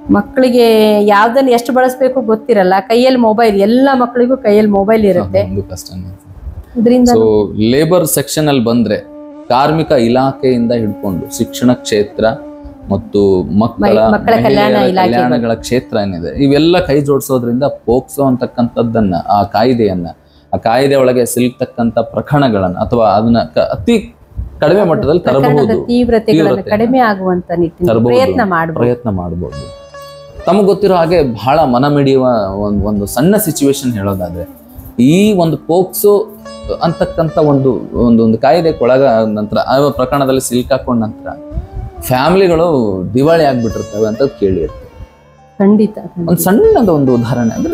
ಮಕ್ಕಳಿಗೆ ಯಾವ್ದನ್ನ ಎಷ್ಟು ಬಳಸ್ಬೇಕು ಗೊತ್ತಿರಲ್ಲ ಕೈಯಲ್ಲಿ ಮೊಬೈಲ್ ಎಲ್ಲ ಮಕ್ಕಳಿಗೂ ಕೈಯಲ್ಲಿ ಮೊಬೈಲ್ ಇರುತ್ತೆ ಒಂದು ಕಷ್ಟನೇ ಇದರಿಂದ ಸೊ ಲೇಬರ್ ಸೆಕ್ಷನ್ ಅಲ್ಲಿ ಬಂದ್ರೆ ಕಾರ್ಮಿಕ ಇಲಾಖೆಯಿಂದ ಹಿಡ್ಕೊಂಡು ಶಿಕ್ಷಣ ಕ್ಷೇತ್ರ ಮತ್ತು ಮಕ್ಕಳ ಮೈ- ಮಕ್ಕಳ ಕಲ್ಯಾಣ ಮಹಿಳೆಯರ ಇಲಾಖೆ ಕಲ್ಯಾಣಗಳ ಕ್ಷೇತ್ರ ಏನಿದೆ ಇವೆಲ್ಲ ಕೈ ಜೋಡಿಸೋದ್ರಿಂದ ಪೋಕ್ಸೋ ಅಂತಕ್ಕಂಥದ್ದನ್ನ ಆ ಕಾಯ್ದೆಯನ್ನ ಆ ಕಾಯ್ದೆ ಒಳಗೆ ಸಿಲ್ತಕ್ಕಂಥ ಪ್ರಕರಣಗಳನ್ನ ಅಥವಾ ಅದನ್ನ ಕ- ಅತಿ ಕಡಿಮೆ ಮಟ್ಟದಲ್ಲಿ ಪ್ರಕರಣದ ತರಬಹುದು ತೀವ್ರತೆಗಳನ್ನು ತೀವ್ರತೆ. ಕಡಿಮೆ ಆಗುವಂತ ನಿಟ್ಟಿನಲ್ಲಿ ತರಬಹುದು. ಪ್ರಯತ್ನ ಮಾಡಬಹುದು ಪ್ರಯತ್ನ ಮಾಡಬಹುದು ತಮಗೆ ಗೊತ್ತಿರೋ ಹಾಗೆ ಬಹಳ ಮನ ಮಿಡಿಯುವ ಒಂದು ಒಂದು ಸಣ್ಣ ಸಿಚುವೇಶನ್ ಹೇಳೋದಾದ್ರೆ ಈ ಒಂದು ಪೋಕ್ಸೋ ಅಂತಕ್ಕಂಥ ಒಂದು ಒಂದು ಒಂದು ಕಾಯ್ದೆಗೆ ಒಳಗ ನಂತರ ಆ ಪ್ರಕರಣದಲ್ಲಿ ಸಿಲ್ಕಾಕೊಂಡ ನಂತರ ಫ್ಯಾಮಿಲಿಗಳು ದಿವಾಳಿ ಆಗ್ಬಿಟ್ಟಿರ್ತವೆ ಅಂತ ಕೇಳಿರ್ತೇವೆ ಖಂಡಿತ ಖಂಡಿತ. ಒಂದು ಸಣ್ಣದ ಒಂದು ಉದಾಹರಣೆ ಅಂದ್ರೆ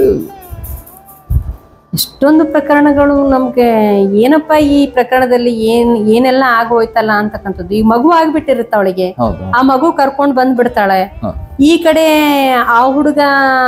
ಎಷ್ಟೊಂದು ಪ್ರಕರಣಗಳು ನಮ್ಗೆ ಏನಪ್ಪ ಈ ಪ್ರಕರಣದಲ್ಲಿ ಏನ್ ಏನೆಲ್ಲ ಆಗೋಯ್ತಲ್ಲ ಅಂತಕ್ಕಂಥದ್ದು ಈ ಮಗು ಆಗ್ಬಿಟ್ಟಿರುತ್ತೆ ಅವಳಿಗೆ ಹೌದು ಆ ಮಗು ಕರ್ಕೊಂಡ್ ಬಂದ್ಬಿಡ್ತಾಳೆ ಹ. ಈ ಕಡೆ ಆ ಹುಡುಗ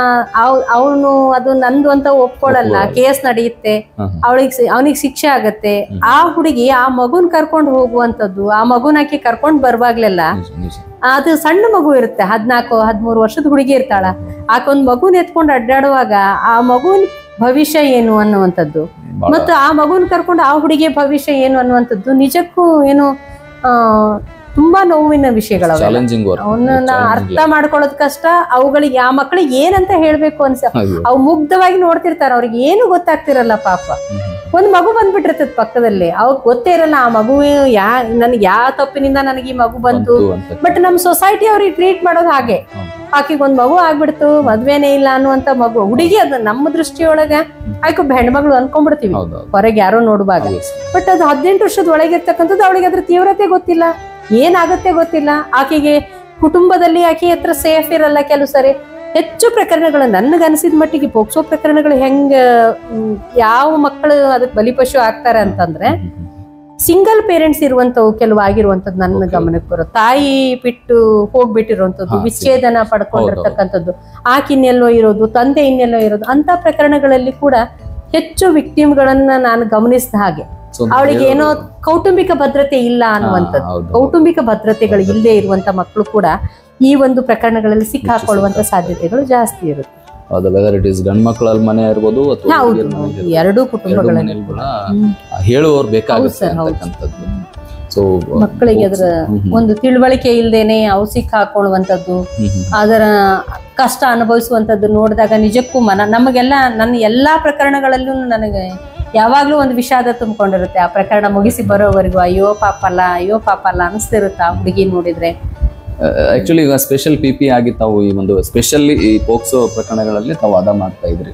ಅವನು ಅದು ನಂದು ಅಂತ ಒಪ್ಕೊಳ್ಳಲ್ಲ ಒಪ್ಕೊಳ್ಳಲ್ಲ. ಕೇಸ್ ನಡೆಯುತ್ತೆ ಹ, ಹ. ಅವಳಿಗೆ ಅವನಿಗೆ ಶಿಕ್ಷೆ ಆಗತ್ತೆ ಆ ಹುಡುಗಿ ಆ ಮಗುನ್ ಕರ್ಕೊಂಡು ಹೋಗುವಂತದ್ದು ಆ ಮಗುನ ಆಕಿ ಕರ್ಕೊಂಡ್ ಬರುವಾಗ್ಲೆಲ್ಲ ನಿಜ ನಿಜ ಅದು ಸಣ್ಣ ಮಗು ಇರುತ್ತೆ ಹದ್ನಾಲ್ಕು ಹದ್ಮೂರು ವರ್ಷದ ಹುಡುಗಿ ಇರ್ತಾಳ ಆಕೆ ಒಂದ್ ಮಗುನ್ ಎತ್ಕೊಂಡು ಅಡ್ಡಾಡುವಾಗ ಆ ಮಗುವಿನ ಭವಿಷ್ಯ ಏನು ಅನ್ನುವಂಥದ್ದು ಬಹಳ ಮತ್ತು ಆ ಮಗುನ್ ಕರ್ಕೊಂಡು ಆ ಹುಡುಗಿಯ ಭವಿಷ್ಯ ಏನು ಅನ್ನುವಂಥದ್ದು ನಿಜಕ್ಕೂ ಏನು ಆ ತುಂಬಾ ನೋವಿನ ವಿಷಯಗಳವೆ ಚಾಲೆಂಜಿಂಗ್ ವರ್ಕ್ ಅವನ್ನ ಅರ್ಥ ಮಾಡ್ಕೊಳ್ಳೋದ್ ಕಷ್ಟ ಅವುಗಳಿಗೆ ಆ ಮಕ್ಕಳಿಗೆ ಏನಂತ ಹೇಳ್ಬೇಕು ಅನ್ಸ ಹಾಗೆ ಅವು ಮುಗ್ಧವಾಗಿ ನೋಡ್ತಿರ್ತಾರ ಅವ್ರಿಗೆ ಏನು ಗೊತ್ತಾಗ್ತಿರಲ್ಲ ಪಾಪ ಒಂದ್ ಮಗು ಬಂದ್ಬಿಟ್ಟಿರ್ತದ ಪಕ್ಕದಲ್ಲಿ ಅವ್ರಿಗೆ ಗೊತ್ತೇ ಇರಲ್ಲ ಆ ಮಗು ಯಾ ನನ್ಗೆ ಯಾವ ತಪ್ಪಿನಿಂದ ನನಗೆ ಈ ಮಗು ಬಂತು ಬಂತು ಅಂತ ಬಟ್ ನಮ್ ಸೊಸೈಟಿ ಅವ್ರಿಗೆ ಟ್ರೀಟ್ ಮಾಡೋದು ಹಾಗೆ ಹೌದು. ಆಕಿಗೆ ಒಂದ್ ಮಗು ಆಗ್ಬಿಡ್ತು ಮದ್ವೆನೇ ಇಲ್ಲ ಅನ್ನುವಂತ ಮಗು ಹುಡುಗಿ ಅದ ನಮ್ಮ ದೃಷ್ಟಿಯೊಳಗ ಆಯ್ಕೆ ಹೆಣ್ಮಗಳು ಅನ್ಕೊಂಡ್ಬಿಡ್ತೀವಿ ಹೌದೌದು ಹೊರಗೆ ಯಾರೋ ನೋಡುವಾಗ ಬಟ್ ಅದು ಹದಿನೆಂಟು ವರ್ಷದ ಒಳಗಿರ್ತಕ್ಕಂಥದ್ದು ಅವಳಿಗೆ ಅದ್ರ ತೀವ್ರತೆ ಗೊತ್ತಿಲ್ಲ ಏನಾಗುತ್ತೆ ಗೊತ್ತಿಲ್ಲ ಆಕೆಗೆ ಕುಟುಂಬದಲ್ಲಿ ಆಕೆ ಹತ್ರ ಸೇಫ್ ಇರಲ್ಲ ಕೆಲವು ಸರಿ ಹೆಚ್ಚು ಪ್ರಕರಣಗಳು ನನಗನ್ಸಿದ ಮಟ್ಟಿಗೆ ಪೋಕ್ಸೋ ಪ್ರಕರಣಗಳು ಹೆಂಗ ಮ್, ಯಾವ ಮಕ್ಕಳು ಅದಕ್ಕೆ ಬಲಿಪಶು ಆಗ್ತಾರೆ ಅಂತಂದ್ರೆ ಸಿಂಗಲ್ ಪೇರೆಂಟ್ಸ್ ಇರುವಂತವು ಕೆಲವು ಆಗಿರುವಂತದ್ದು ನನ್ನ Okay. ಗಮನಕ್ಕೆ ಬರೋ ತಾಯಿ ಬಿಟ್ಟು ಹೋಗ್ಬಿಟ್ಟಿರುವಂತದ್ದು ಹಾ, ವಿಚ್ಛೇದನ ಪಡ್ಕೊಂಡಿರ್ತಕ್ಕಂಥದ್ದು ಆಕೆ ಇನ್ನೆಲ್ಲೋ ಇರೋದು ತಂದೆ ಇನ್ನೆಲ್ಲೋ ಇರೋದು ಅಂತ ಪ್ರಕರಣಗಳಲ್ಲಿ ಕೂಡ ಹೆಚ್ಚು ವಿಕ್ಟಿಮ್ಗಳನ್ನ ನಾನು ಗಮನಿಸಿದ ಹಾಗೆ So, ಅವಳಿಗೆ ಏನೋ ಹೇಳೋದು- ಕೌಟುಂಬಿಕ ಭದ್ರತೆ ಇಲ್ಲ ಅನ್ನುವಂಥದ್ದು ಹಾ, ಹೌದು. ಕೌಟುಂಬಿಕ ಭದ್ರತೆಗಳು ಇಲ್ಲದೆ ಇರುವಂತ ಮಕ್ಕಳು ಕೂಡ ಈ ಒಂದು ಪ್ರಕರಣಗಳಲ್ಲಿ ಸಿಕ್ಕಾಕೊಳ್ಳುವಂತ ಸಾಧ್ಯತೆಗಳು ಜಾಸ್ತಿ ಇರುತ್ತೆ ಹೌದು ವೆದರ್ ಇಟ್ ಇಸ್ ಗಂಡ್ ಮಕ್ಕಳಲ್ಲಿ ಮನೆ ಇರ್ಬೋದು ಅಥವಾ ಹೌದು ಹುಡುಗಿಯರ ಮನೆ ಇರ್ಬೋದು. ಎರಡೂ ಎರಡು ಕುಟುಂಬಗಳಲ್ಲಿ ಮನೇಲಿ ಕೂಡ ಹ್ಮ್. ಹೇಳುವವ್ರು ಹೌದು ಬೇಕಾಗುತ್ತೆ sir, ಹೌದು. ಅಂತಕ್ಕಂಥದ್ದು ಸೊ ಮಕ್ಕಳಿಗೆ ಅದರ ಒಂದು ತಿಳುವಳಿಕೆ ಇಲ್ದೇನೆ ಅವು ಸಿಕ್ಕಾಕೊಳ್ಳುವಂಥದ್ದು ಅದರ ಕಷ್ಟ ಅನುಭವಿಸುವಂಥದ್ದು ನೋಡಿದಾಗ ನಿಜಕ್ಕೂ ಮನ ನಮಗೆಲ್ಲ ನನ್ನ ಎಲ್ಲಾ ಪ್ರಕರಣಗಳಲ್ಲೂ ನನಗೆ ಯಾವಾಗ್ಲೂ ಒಂದು ವಿಷಾದ ತುಂಬಿಕೊಂಡಿರುತ್ತೆ ಆ ಪ್ರಕರಣ ಮುಗಿಸಿ ಬರೋವರೆಗೂ ಅಯ್ಯೋ ಪಾಪಲ್ಲ ಅಯ್ಯೋ ಪಾಪಲ್ಲ ಅನಿಸ್ತಿರುತ್ತೆ ಆ ಹುಡುಗಿ ನೋಡಿದ್ರೆ ಆಕ್ಚುಲಿ ಈಗ ಸ್ಪೆಷಲ್ ಪಿ ಪಿ ಆಗಿ ತಾವು ಈ ಒಂದು ಸ್ಪೆಷಲಿ ಈ ಪೋಕ್ಸೋ ಪ್ರಕರಣಗಳಲ್ಲಿ ತಾವು ವಾದ ಮಾಡ್ತಾ ಇದ್ರಿ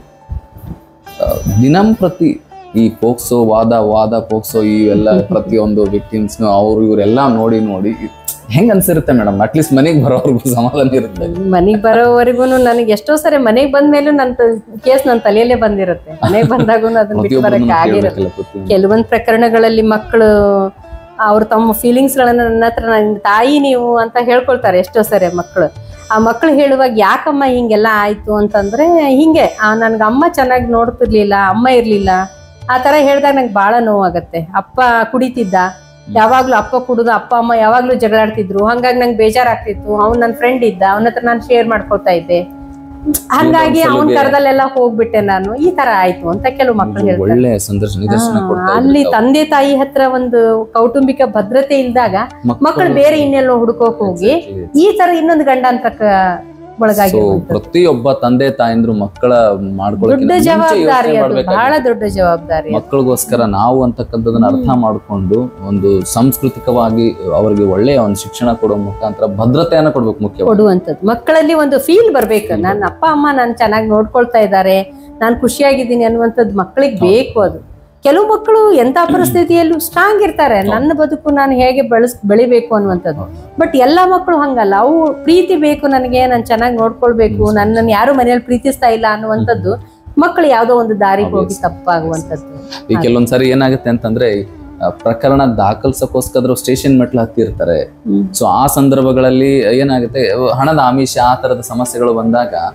ಆ, ದಿನಂಪ್ರತಿ ಈ ಪೋಕ್ಸೋ ವಾದ ವಾದ ಪೋಕ್ಸೋ ಇವೆಲ್ಲ ಪ್ರತಿಯೊಂದು ವಿಕ್ಟಿಮ್ಸ್ ಅವ್ರು ಇವರೆಲ್ಲ ನೋಡಿ ನೋಡಿ ಹೆಂಗ್ ಅನ್ಸಿರುತ್ತೆ ಮೇಡಮ್ ಅಟ್ಲೀಸ್ಟ್ ಮನೆಗೆ ಬರೋವರೆಗೂ ಸಮಾಧಾನ ಇರುತ್ತೆ ಮನೆಗ್ ಬರೋವರೆಗೂ ನನಗೆ ಎಷ್ಟೋ ಸರಿ ಮನೆಗ್ ಬಂದ ಮೇಲೂ ನನ್ನ ಕೇಸ್ ನನ್ನ ತಲೆಯಲ್ಲೇ ಬಂದಿರುತ್ತೆ ಮನೆಗ್ ಬಂದಾಗೂ ಅದನ್ನ ಬಿಟ್ಟು ಬರಕ್ ಪ್ರತಿಯೊಬ್ಬರನ್ನು ಆಗಿರಲ್ಲ ಕೇಳ್ಬೇಕಲ್ಲ ಪ್ರತಿಯೊಂದು. ಕೆಲವೊಂದು ಪ್ರಕರಣಗಳಲ್ಲಿ ಮಕ್ಕಳು ಅವ್ರು ತಮ್ಮ ಫೀಲಿಂಗ್ಸ್ ಗಳನ್ನ ನನ್ನ ಹತ್ರ ನನ್ನ ತಾಯಿ ನೀವು ಅಂತ ಹೇಳ್ಕೊಳ್ತಾರೆ ಎಷ್ಟೋ ಸರಿ ಮಕ್ಕಳು ಆ ಮಕ್ಕಳು ಹೇಳುವಾಗ ಯಾಕಮ್ಮ ಹಿಂಗೆಲ್ಲ ಆಯ್ತು ಅಂತಂದ್ರೆ ಹಿಂಗೆ ಆ ನನ್ಗೆ ಅಮ್ಮ ಚೆನ್ನಾಗಿ ನೋಡ್ತಿರ್ಲಿಲ್ಲ ಅಮ್ಮ ಇರ್ಲಿಲ್ಲ ಆ ತರ ಹೇಳಿದಾಗ ನಂಗೆ ಬಹಳ ನೋವಾಗತ್ತೆ ಅಪ್ಪ ಕುಡಿತಿದ್ದ ಯಾವಾಗ್ಲೂ ಅಪ್ಪ ಕುಡಿದು ಅಪ್ಪ ಅಮ್ಮ ಯಾವಾಗ್ಲೂ ಜಗಳಾಡ್ತಿದ್ರು ಹಂಗಾಗಿ ನಂಗೆ ಬೇಜಾರಾಗ್ತಿತ್ತು ಅವ್ನು ನನ್ನ ಫ್ರೆಂಡ್ ಇದ್ದ ಅವನ ಹತ್ರ ನಾನು ಶೇರ್ ಮಾಡ್ಕೊಳ್ತಾ ಇದ್ದೆ ಹಂಗಾಗಿ ಅವನ ಸಲುಗೆ- ಕರದಲ್ಲೆಲ್ಲ ಹೋಗ್ಬಿಟ್ಟೆ ನಾನು ಈ ತರ ಆಯ್ತು ಅಂತ ಕೆಲವು ಮಕ್ಕಳು ಒಂದು ಹೇಳ್ತಾರೆ ಒಳ್ಳೆ ಸಂದರ್ಶನ ನಿದರ್ಶನ ಹಾ, ಕೊಡ್ತಾ ಅಲ್ಲಿ ಇದ್ರು ತಾವು. ತಂದೆ ತಾಯಿ ಹತ್ರ ಒಂದು ಕೌಟುಂಬಿಕ ಭದ್ರತೆ ಇಲ್ದಾಗ ಮಕ್ಕಳು ಬೇರೆ ಇನ್ನೆಲ್ಲೋ ಹುಡುಕೋಕ್ ಹೋಗಿ Exactly. ಈ ತರ ಇನ್ನೊಂದು ಗಂಡಾಂತರಕ್ಕ ಸೊ ಒಳಗಾಗಿರುವಂತದ್ದು ಪ್ರತಿಯೊಬ್ಬ ತಂದೆ ತಾಯಂದ್ರು ಮಕ್ಕಳ ಮಾಡ್ಕೊಳ್ಳೋಕೆ ದೊಡ್ಡ ಜವಾಬ್ದಾರಿ ಅದು ಬಹಳ ದೊಡ್ಡ ಜವಾಬ್ದಾರಿ ಅದು. ಮಕ್ಕಳಿಗೋಸ್ಕರ ನಾವು ಅಂತಕ್ಕಂಥದನ್ನ ಅರ್ಥ ಮಾಡಿಕೊಂಡು ಒಂದು ಸಾಂಸ್ಕೃತಿಕವಾಗಿ ಅವರಿಗೆ ಒಳ್ಳೆಯ ಒಂದು ಶಿಕ್ಷಣ ಕೊಡೋ ಮುಖಾಂತರ ಭದ್ರತೆಯನ್ನ ಕೊಡ್ಬೇಕು ಮುಖ್ಯವಾಗಿ ಕೊಡುವಂಥದ್ದು ಮಕ್ಕಳಲ್ಲಿ ಒಂದು ಫೀಲ್ ಬರ್ಬೇಕು ನನ್ನ ಅಪ್ಪ ಅಮ್ಮ ನಾನು ಚೆನ್ನಾಗಿ ನೋಡ್ಕೊಳ್ತಾ ಇದ್ದಾರೆ ನಾನು ಖುಷಿಯಾಗಿದ್ದೀನಿ ಅನ್ನುವಂಥದ್ದು ಮಕ್ಕಳಿಗೆ ಬೇಕು ಅದು ಕೆಲವು ಮಕ್ಕಳು ಎಂತ ಪರಿಸ್ಥಿತಿಯಲ್ಲೂ ಸ್ಟ್ರಾಂಗ್ ಇರ್ತಾರೆ ನನ್ನ ಬದುಕು ನಾನು ಹೇಗೆ ಬೆಳೆಸ್ ಬೆಳಿಬೇಕು ಅನ್ನುವಂಥದ್ದು ಬಟ್ ಎಲ್ಲಾ ಮಕ್ಕಳು ಹಂಗಲ್ಲ ಅವು ಪ್ರೀತಿ ಬೇಕು ನನಗೆ ನಾನು ಚೆನ್ನಾಗಿ ನೋಡ್ಕೊಳ್ಬೇಕು ನನ್ನನ್ನು ಯಾರು ಮನೆಯಲ್ಲಿ ಪ್ರೀತಿಸ್ತಾ ಇಲ್ಲ ಅನ್ನುವಂಥದ್ದು ಮಕ್ಕಳು ಯಾವ್ದೋ ಒಂದು ದಾರಿಗೆ ಹೋಗಿ ತಪ್ಪಾಗುವಂಥದ್ದು ಈ ಕೆಲವೊಂದ್ಸರಿ ಏನಾಗುತ್ತೆ ಅಂತಂದ್ರೆ ಆ, ಪ್ರಕರಣ ದಾಖಲಿಸಕ್ಕೋಸ್ಕರ ಸ್ಟೇಷನ್ ಮೆಟ್ಲು ಹತ್ತಿರ್ತಾರೆ ಹ್ಮ್. ಸೊ ಆ ಸಂದರ್ಭಗಳಲ್ಲಿ ಏನಾಗುತ್ತೆ ಹಣದ ಆಮಿಷ ಆ ತರದ ಸಮಸ್ಯೆಗಳು ಬಂದಾಗ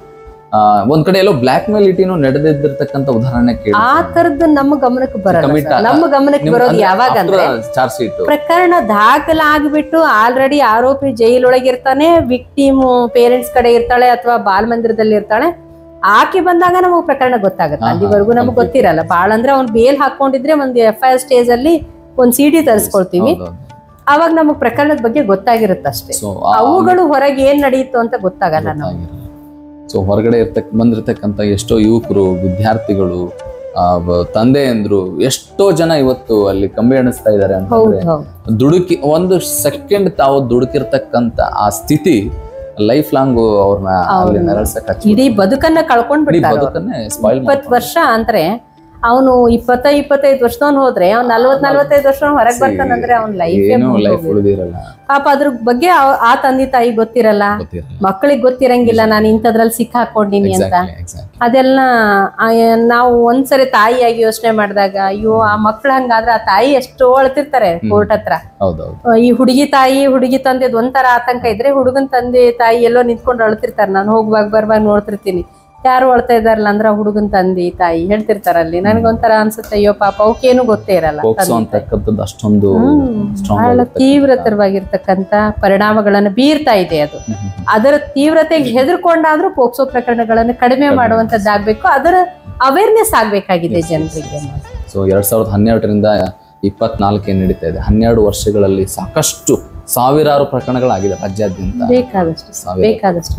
ಆ, ಒಂದ್ ಕಡೆ ಎಲ್ಲೋ ಬ್ಲಾಕ್ ಮೇಲ್ ಇಟಿನೂ ನಡೆದಿದ್ದಿರ್ತಕ್ಕಂಥ ಉದಾಹರಣೆ ಕೇಳಿ ಆ ತರದ್ದು ನಮ್ಮ ಗಮನಕ್ಕೆ ಬರಲ್ಲ Commit ಸರ್. ನಮ್ಮ ಗಮನಕ್ಕೆ ಬರೋದು ಯಾವಾಗ ಅಂದ್ರೆ ಚಾರ್ಜ್ ಶೀಟ್ ಪ್ರಕರಣ ದಾಖಲಾಗ್ಬಿಟ್ಟು ಆಲ್ರೆಡಿ ಆರೋಪಿ ಜೈಲೊಳಗಿರ್ತಾನೆ ವಿಕ್ಟಿಮ್ ಪೇರೆಂಟ್ಸ್ ಕಡೆ ಇರ್ತಾಳೆ ಅಥವಾ ಬಾಲ್ ಮಂದಿರದಲ್ಲಿ ಇರ್ತಾಳೆ ಆಕೆ ಬಂದಾಗ ನಮಗೆ ಪ್ರಕರಣ ಗೊತ್ತಾಗುತ್ತೆ ಹಾ, ಹಾ, ಅಲ್ಲಿವರೆಗೂ ನಮಗೆ ಗೊತ್ತಿರಲ್ಲ ಬಾಳ ಅಂದ್ರೆ ಅವ್ನು ಬೇಲ್ ಹಾಕೊಂಡಿದ್ರೆ ಒಂದು ಎಫ್ ಐ ಆರ್ ಸ್ಟೇಜ್ ಅಲ್ಲಿ ಒಂದ್ ಸಿ ಡಿ ತರಿಸ್ಕೊಳ್ತೀವಿ ಅವಾಗ ನಮಗ್ ಪ್ರಕರಣದ ಬಗ್ಗೆ ಗೊತ್ತಾಗಿರುತ್ತೆ ಅಷ್ಟೇ ಸೊ ಅವುಗಳು ಹೊರಗೆ ಏನ್ ನಡೀತು ಅಂತ ಗೊತ್ತಾಗಲ್ಲ ನಮ್ಗೆ ಸೊ ಹೊರಗಡೆ ಇರ್ತಕ್ ಬಂದಿರತಕ್ಕಂಥ ಎಷ್ಟೋ ಯುವಕರು ವಿದ್ಯಾರ್ಥಿಗಳು ಆ, ಬ- ತಂದೆಯಂದ್ರು ಎಷ್ಟೋ ಜನ ಇವತ್ತು ಅಲ್ಲಿ ಕಂಬಿ ಎಣಿಸ್ತಾ ಇದ್ದಾರೆ ಹೌದು ಅಂತಂದ್ರೆ ಹೌದು ದುಡುಕಿ ಒಂದು ಸೆಕೆಂಡ್ ತಾವು ದುಡುಕಿರ್ತಕ್ಕಂಥ ಆ ಸ್ಥಿತಿ ಲೈಫ್ ಲಾಂಗ್ ಅವ್ರನ್ನ ಅಲ್ಲಿ ನೆರಳ್ಸಕ್ ಇಡೀ ಬದುಕನ್ನ ಕಳ್ಕೊಂಡ್ ಇಡೀ ಬಿಡ್ತಾರೆ ಬದುಕನ್ನೇ ಸ್ಪಾಯ್ಲ್ ಇಪ್ಪತ್ ವರ್ಷ ಅಂದ್ರೆ ಅವನು ಇಪ್ಪತ್ತ ಇಪ್ಪತ್ತೈದು ವರ್ಷದವನ್ ಹೋದ್ರೆ ಅವ್ನ್ ನಲ್ವತ್ ನಲ್ವತ್ತೈದು ವರ್ಷ ಹೊರಗ್ ಬರ್ತಾನಂದ್ರೆ ಅವ್ನ ಲೈಫ್ ಏನೋ ಲೈಫ್ ಉಳಿದಿರಲ್ಲ ಪಾಪ ಅದ್ರ ಬಗ್ಗೆ ಆ- ಆ ತಂದೆ ತಾಯಿ ಗೊತ್ತಿರಲ್ಲ ಗೊತ್ತಿರಲ್ಲ ಮಕ್ಕಳಿಗೆ ಗೊತ್ತಿರಂಗಿಲ್ಲ ನಾನು ಇಂಥದ್ರಲ್ಲಿ ಸಿಕ್ಕಾಕೊಂಡಿನಿ ಅಂತ ಎಕ್ಸಾಕ್ಟ್ಲಿ ಎಕ್ಸಾಕ್ಟ್ಲಿ ಅದೆಲ್ಲ ಆ, ನಾವು ಒಂದ್ಸರಿ ತಾಯಿಯಾಗಿ ಯೋಚನೆ ಮಾಡಿದಾಗ ಅಯ್ಯೋ ಆ ಮಕ್ಳು ಹಂಗಾದ್ರೆ ಆ ತಾಯಿ ಎಷ್ಟು ಅಳ್ತಿರ್ತಾರೆ ಕೋರ್ಟ್ ಹತ್ರ ಹೌದೌದು ಆ, ಈ ಹುಡುಗಿ ತಾಯಿ ಹುಡುಗಿ ತಂದೆದ್ ಒಂಥರ ಆತಂಕ ಇದ್ರೆ ಹುಡುಗನ್ ತಂದೆ ತಾಯಿ ಎಲ್ಲೋ ನಿಂತ್ಕೊಂಡು ಅಳ್ತಿರ್ತಾರೆ ನಾನು ಹೋಗುವಾಗ ಬರುವಾಗ ನೋಡ್ತಿರ್ತೀನಿ ಯಾರು ಅಳ್ತಾ ಇದಾರಲ್ಲ ಅಂದ್ರೆ ಆ ಹುಡುಗನ್ ತಂದೆ ತಾಯಿ ಹೇಳ್ತಿರ್ತಾರಲ್ಲಿ ನನ್ಗೊಂಥರ ಅನ್ಸುತ್ತೆ ಅಯ್ಯೋ ಪಾಪ ಅವಕ್ಕೇನು ಗೊತ್ತೇ ಇರಲ್ಲ ಪೋಕ್ಸೋ ತಂದೆ ತಾಯಿ. ಅಂತಕ್ಕಂಥದ್ದು ಅಷ್ಟೊಂದು ಸ್ಟ್ರಾಂಗ್ ಬಹಳ ತೀವ್ರತರವಾಗಿರ್ತಕ್ಕಂಥ ಪರಿಣಾಮಗಳನ್ನು ಬೀರ್ತಾ ಇದೆ ಅದು ಅದರ ತೀವ್ರತೆಗೆ ಹೆದರ್ಕೊಂಡಾದ್ರೂ ಪೋಕ್ಸೋ ಪ್ರಕರಣಗಳನ್ನು ಕಡಿಮೆ ಮಾಡುವಂತದ್ದಾಗ್ಬೇಕು ಅದರ ಅವೇರ್ನೆಸ್ ಆಗ್ಬೇಕಾಗಿದೆ ಜನರಿಗೆ ಸೊ ಎರಡ್ ಸಾವಿರದ ಹನ್ನೆರಡರಿಂದ ಇಪ್ಪತ್ನಾಲ್ಕೇ ನಡೀತಾ ಇದೆ ಹನ್ನೆರಡು ವರ್ಷಗಳಲ್ಲಿ ಸಾಕಷ್ಟು ಸಾವಿರಾರು ಪ್ರಕರಣಗಳಾಗಿದೆ ರಾಜ್ಯಾದ್ಯಂತ ಬೇಕಾದಷ್ಟು ಸಾವಿರ. ಬೇಕಾದಷ್ಟು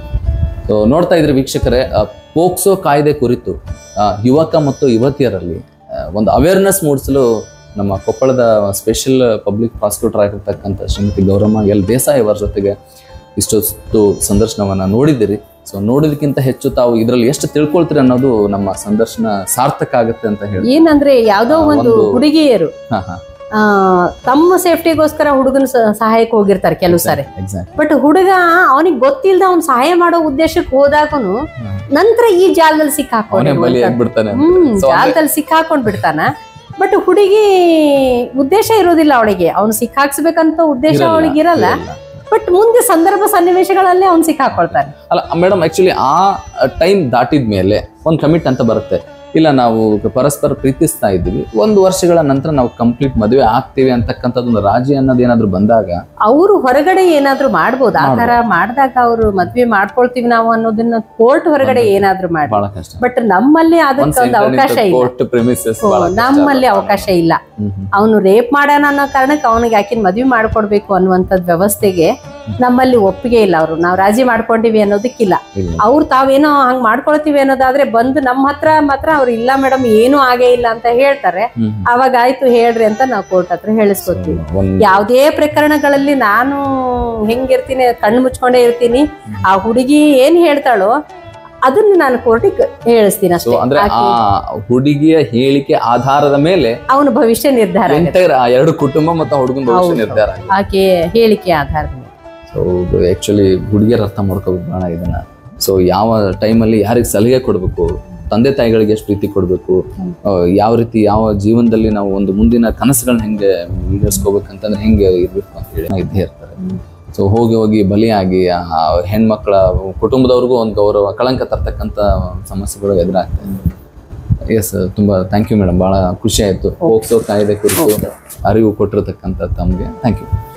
ಸೊ ನೋಡ್ತಾ ಇದ್ರೆ ವೀಕ್ಷಕರೇ ಆ, ಪೋಕ್ಸೋ ಕಾಯ್ದೆ ಕುರಿತು ಆ, ಯುವಕ ಮತ್ತು ಯುವತಿಯರಲ್ಲಿ ಆ, ಒಂದು ಅವೇರ್ನೆಸ್ ಮೂಡಿಸಲು ನಮ್ಮ ಕೊಪ್ಪಳದ ಸ್ಪೆಷಲ್ ಪಬ್ಲಿಕ್ ಪ್ರಾಸಿಕ್ಯೂಟರ್ ಆಗಿರ್ತಕ್ಕಂಥ ಶ್ರೀಮತಿ ಗೌರಮ್ಮ ಎಲ್ ದೇಸಾಯಿ ಅವರ ಜೊತೆಗೆ ಇಷ್ಟೊತ್ತು ಸಂದರ್ಶನವನ್ನ ನೋಡಿದಿರಿ ಸೊ ನೋಡೋದಕ್ಕಿಂತ ಹೆಚ್ಚು ತಾವು ಇದರಲ್ಲಿ ಎಷ್ಟು ತಿಳ್ಕೊಳ್ತೀರಿ ಅನ್ನೋದು ನಮ್ಮ ಸಂದರ್ಶನ ಸಾರ್ಥಕ ಆಗುತ್ತೆ ಅಂತ ಹೇಳಿ ಏನಂದ್ರೆ ಯಾವ್ದೋ ಆ, ಒಂದು ಒಂದು- ಹುಡುಗಿಯರು ಹಾ ಹಾ ಆ, ತಮ್ಮ ಸೇಫ್ಟಿಗೋಸ್ಕರ ಹುಡುಗನ ಸ- ಸಹಾಯಕ್ಕೆ ಹೋಗಿರ್ತಾರೆ ಕೆಲವು ಸಾರಿ ಎಕ್ಸಾಕ್ಟ್ ಬಟ್ ಹುಡುಗ ಅವನಿಗೆ ಗೊತ್ತಿಲ್ಲದ ಅವ್ನ್ ಸಹಾಯ ಮಾಡೋ ಉದ್ದೇಶಕ್ಕೆ ಹೋದಾಗನು ನಂತರ ಈ ಜಾಲದಲ್ಲಿ ಅವನೇ ಸಿಕ್ಕಾಕೊಂಡು ಬಲಿ ಆಗ್ಬಿಡ್ತಾನೆ ಅಂತ. ಹ್ಮ್ So, ಅಂದ್ರೆ- ಜಾಲದಲ್ಲಿ ಸಿಕ್ಕಾಕೊಂಡ್ ಬಿಡ್ತಾನ ಬಟ್ ಹುಡುಗಿ ಉದ್ದೇಶ ಇರೋದಿಲ್ಲ ಅವಳಿಗೆ ಅವ್ನು ಸಿಕ್ಕಾಕ್ಸ್ಬೇಕಂತ ಉದ್ದೇಶ ಇರಲ್ಲ, ಅವಳಿಗೆ ಇರಲ್ಲ ಇರಲ್ಲ. ಬಟ್ ಮುಂದೆ ಸಂದರ್ಭ ಸನ್ನಿವೇಶಗಳಲ್ಲೇ ಅವ್ನು ಸಿಕ್ಕಾಕೊಳ್ತಾನೆ ಅಲ್ಲ ಮೇಡಮ್ ಆಕ್ಚುಲಿ ಆ ಟೈಮ್ ದಾಟಿದ ಮೇಲೆ ಒಂದು ಕಮಿಟ್ ಅಂತ ಬರುತ್ತೆ ಇಲ್ಲ ನಾವು ಪರಸ್ಪರ ಪ್ರೀತಿಸ್ತಾ ಇದ್ದೀವಿ ಒಂದು ವರ್ಷಗಳ ನಂತರ ನಾವು ಕಂಪ್ಲೀಟ್ ಮದುವೆ ಆಗ್ತೀವಿ ಅಂತಕ್ಕಂಥದ್ದು ಒಂದು ರಾಜಿ ಅನ್ನೋದು ಏನಾದ್ರು ಬಂದಾಗ ಅವರು ಹೊರಗಡೆ ಏನಾದ್ರೂ ಮಾಡ್ಬೋದು ಆ ತರ ಮಾಡಿದಾಗ ಅವರು ಮದ್ವೆ ಮಾಡ್ಕೊಳ್ತೀವಿ ನಾವು ಅನ್ನೋದನ್ನ ಕೋರ್ಟ್ ಹೊರಗಡೆ ಏನಾದ್ರೂ ಮಾಡಿ ಬಹಳ ಕಷ್ಟ ಬಟ್ ನಮ್ಮಲ್ಲಿ ಅದಕ್ಕೆ ಒಂದು ಅವಕಾಶ ಇಲ್ಲ ಕೋರ್ಟ್ ಪ್ರಿಮಿಸಸ್ ಓ, ನಮ್ಮಲ್ಲಿ ಅವಕಾಶ ಇಲ್ಲ ಅವನು ರೇಪ್ ಮಾಡ್ಯಾನ ಅನ್ನೋ ಕಾರಣಕ್ಕೆ ಅವನಿಗೆ ಆಕಿನ ಮದ್ವೆ ಮಾಡ್ಕೊಡ್ಬೇಕು ಅನ್ನುವಂಥದ್ದು ವ್ಯವಸ್ಥೆಗೆ ನಮ್ಮಲ್ಲಿ ಒಪ್ಪಿಗೆ ಇಲ್ಲ ಅವರು ನಾವು ರಾಜಿ ಮಾಡ್ಕೊಂಡಿವಿ ಅನ್ನೋದಕ್ಕಿಲ್ಲ ಅವ್ರು ತಾವೇನೋ ಹಂಗ್ ಮಾಡ್ಕೊಳ್ತೀವಿ ಅನ್ನೋದಾದ್ರೆ ಬಂದು ನಮ್ಮ ಹತ್ರ ಮಾತ್ರ ಅವ್ರು ಇಲ್ಲ ಮೇಡಮ್ ಏನೂ ಆಗೇ ಇಲ್ಲ ಅಂತ ಹೇಳ್ತಾರೆ ಅವಾಗ ಆಯ್ತು ಹೇಳ್ರಿ ಅಂತ ನಾವು ಕೋರ್ಟ್ ಹತ್ರ ಹೇಳಿಸ್ಕೊತೀವಿ ಒಂದು ಯಾವುದೇ ಪ್ರಕರಣಗಳಲ್ಲಿ ನಾನು ಹೆಂಗಿರ್ತೀನಿ ಕಣ್ಣು ಮುಚ್ಕೊಂಡೇ ಇರ್ತೀನಿ ಆ ಹುಡುಗಿ ಏನ್ ಹೇಳ್ತಾಳೋ ಅದನ್ನ ನಾನು ಕೋರ್ಟಿಗೆ ಹೇಳಿಸ್ತೀನಿ ಸೊ ಅಷ್ಟೇ ಅಂದ್ರೆ ಆ ಹುಡುಗಿಯ ಹೇಳಿಕೆ ಆಧಾರದ ಮೇಲೆ ಅವನ ಭವಿಷ್ಯ ನಿರ್ಧಾರ ಆಗುತ್ತೆ. ಎಂಟೈರ್ ಆ ಎರಡು ಕುಟುಂಬ ಮತ್ತು ಹುಡುಗನ ಭವಿಷ್ಯ ಹೌದು. ನಿರ್ಧಾರ ಆಗಿದೆ ಆಕೆ ಹೇಳಿಕೆ ಆಧಾರದ ಮೇಲೆ ಸೊ ಆಕ್ಚುಲಿ ಹುಡುಗಿಯರು ಅರ್ಥ ಮಾಡ್ಕೋಬೇಕು ಬೇಡ ಇದನ್ನ ಸೊ ಯಾವ ಟೈಮಲ್ಲಿ ಯಾರಿಗೆ ಸಲಹೆ ಕೊಡಬೇಕು ತಂದೆ ತಾಯಿಗಳಿಗೆ ಎಷ್ಟು ಪ್ರೀತಿ ಕೊಡಬೇಕು ಯಾವ ರೀತಿ ಯಾವ ಜೀವನದಲ್ಲಿ ನಾವು ಒಂದು ಮುಂದಿನ ಕನಸುಗಳನ್ನ ಹೆಂಗೆ ಈಡೇರಿಸ್ಕೋಬೇಕಂತಂದ್ರೆ ಹೆಂಗೆ ಇರ್ಬೇಕು ಅಂತ ಹೇಳಿ ಇದ್ದೇ ಇರ್ತಾರೆ ಸೊ ಹೋಗಿ ಹೋಗಿ ಬಲಿಯಾಗಿ ಆ ಹೆಣ್ಮಕ್ಳ ಕುಟುಂಬದವ್ರಿಗೂ ಒಂದು ಗೌರವ ಕಳಂಕ ತರ್ತಕ್ಕಂಥ ಸಮಸ್ಯೆಗಳು ಎದುರಾಗ್ತದೆ ಎಸ್ ತುಂಬಾ ಥ್ಯಾಂಕ್ ಯು ಮೇಡಮ್ ಬಹಳ ಖುಷಿ ಆಯ್ತು ಹೋಗ್ಸೋ ಕಾಯ್ದೆ ಕುರಿತು ಅರಿವು ಕೊಟ್ಟಿರತಕ್ಕಂಥ ತಮಗೆ ಥ್ಯಾಂಕ್ ಯು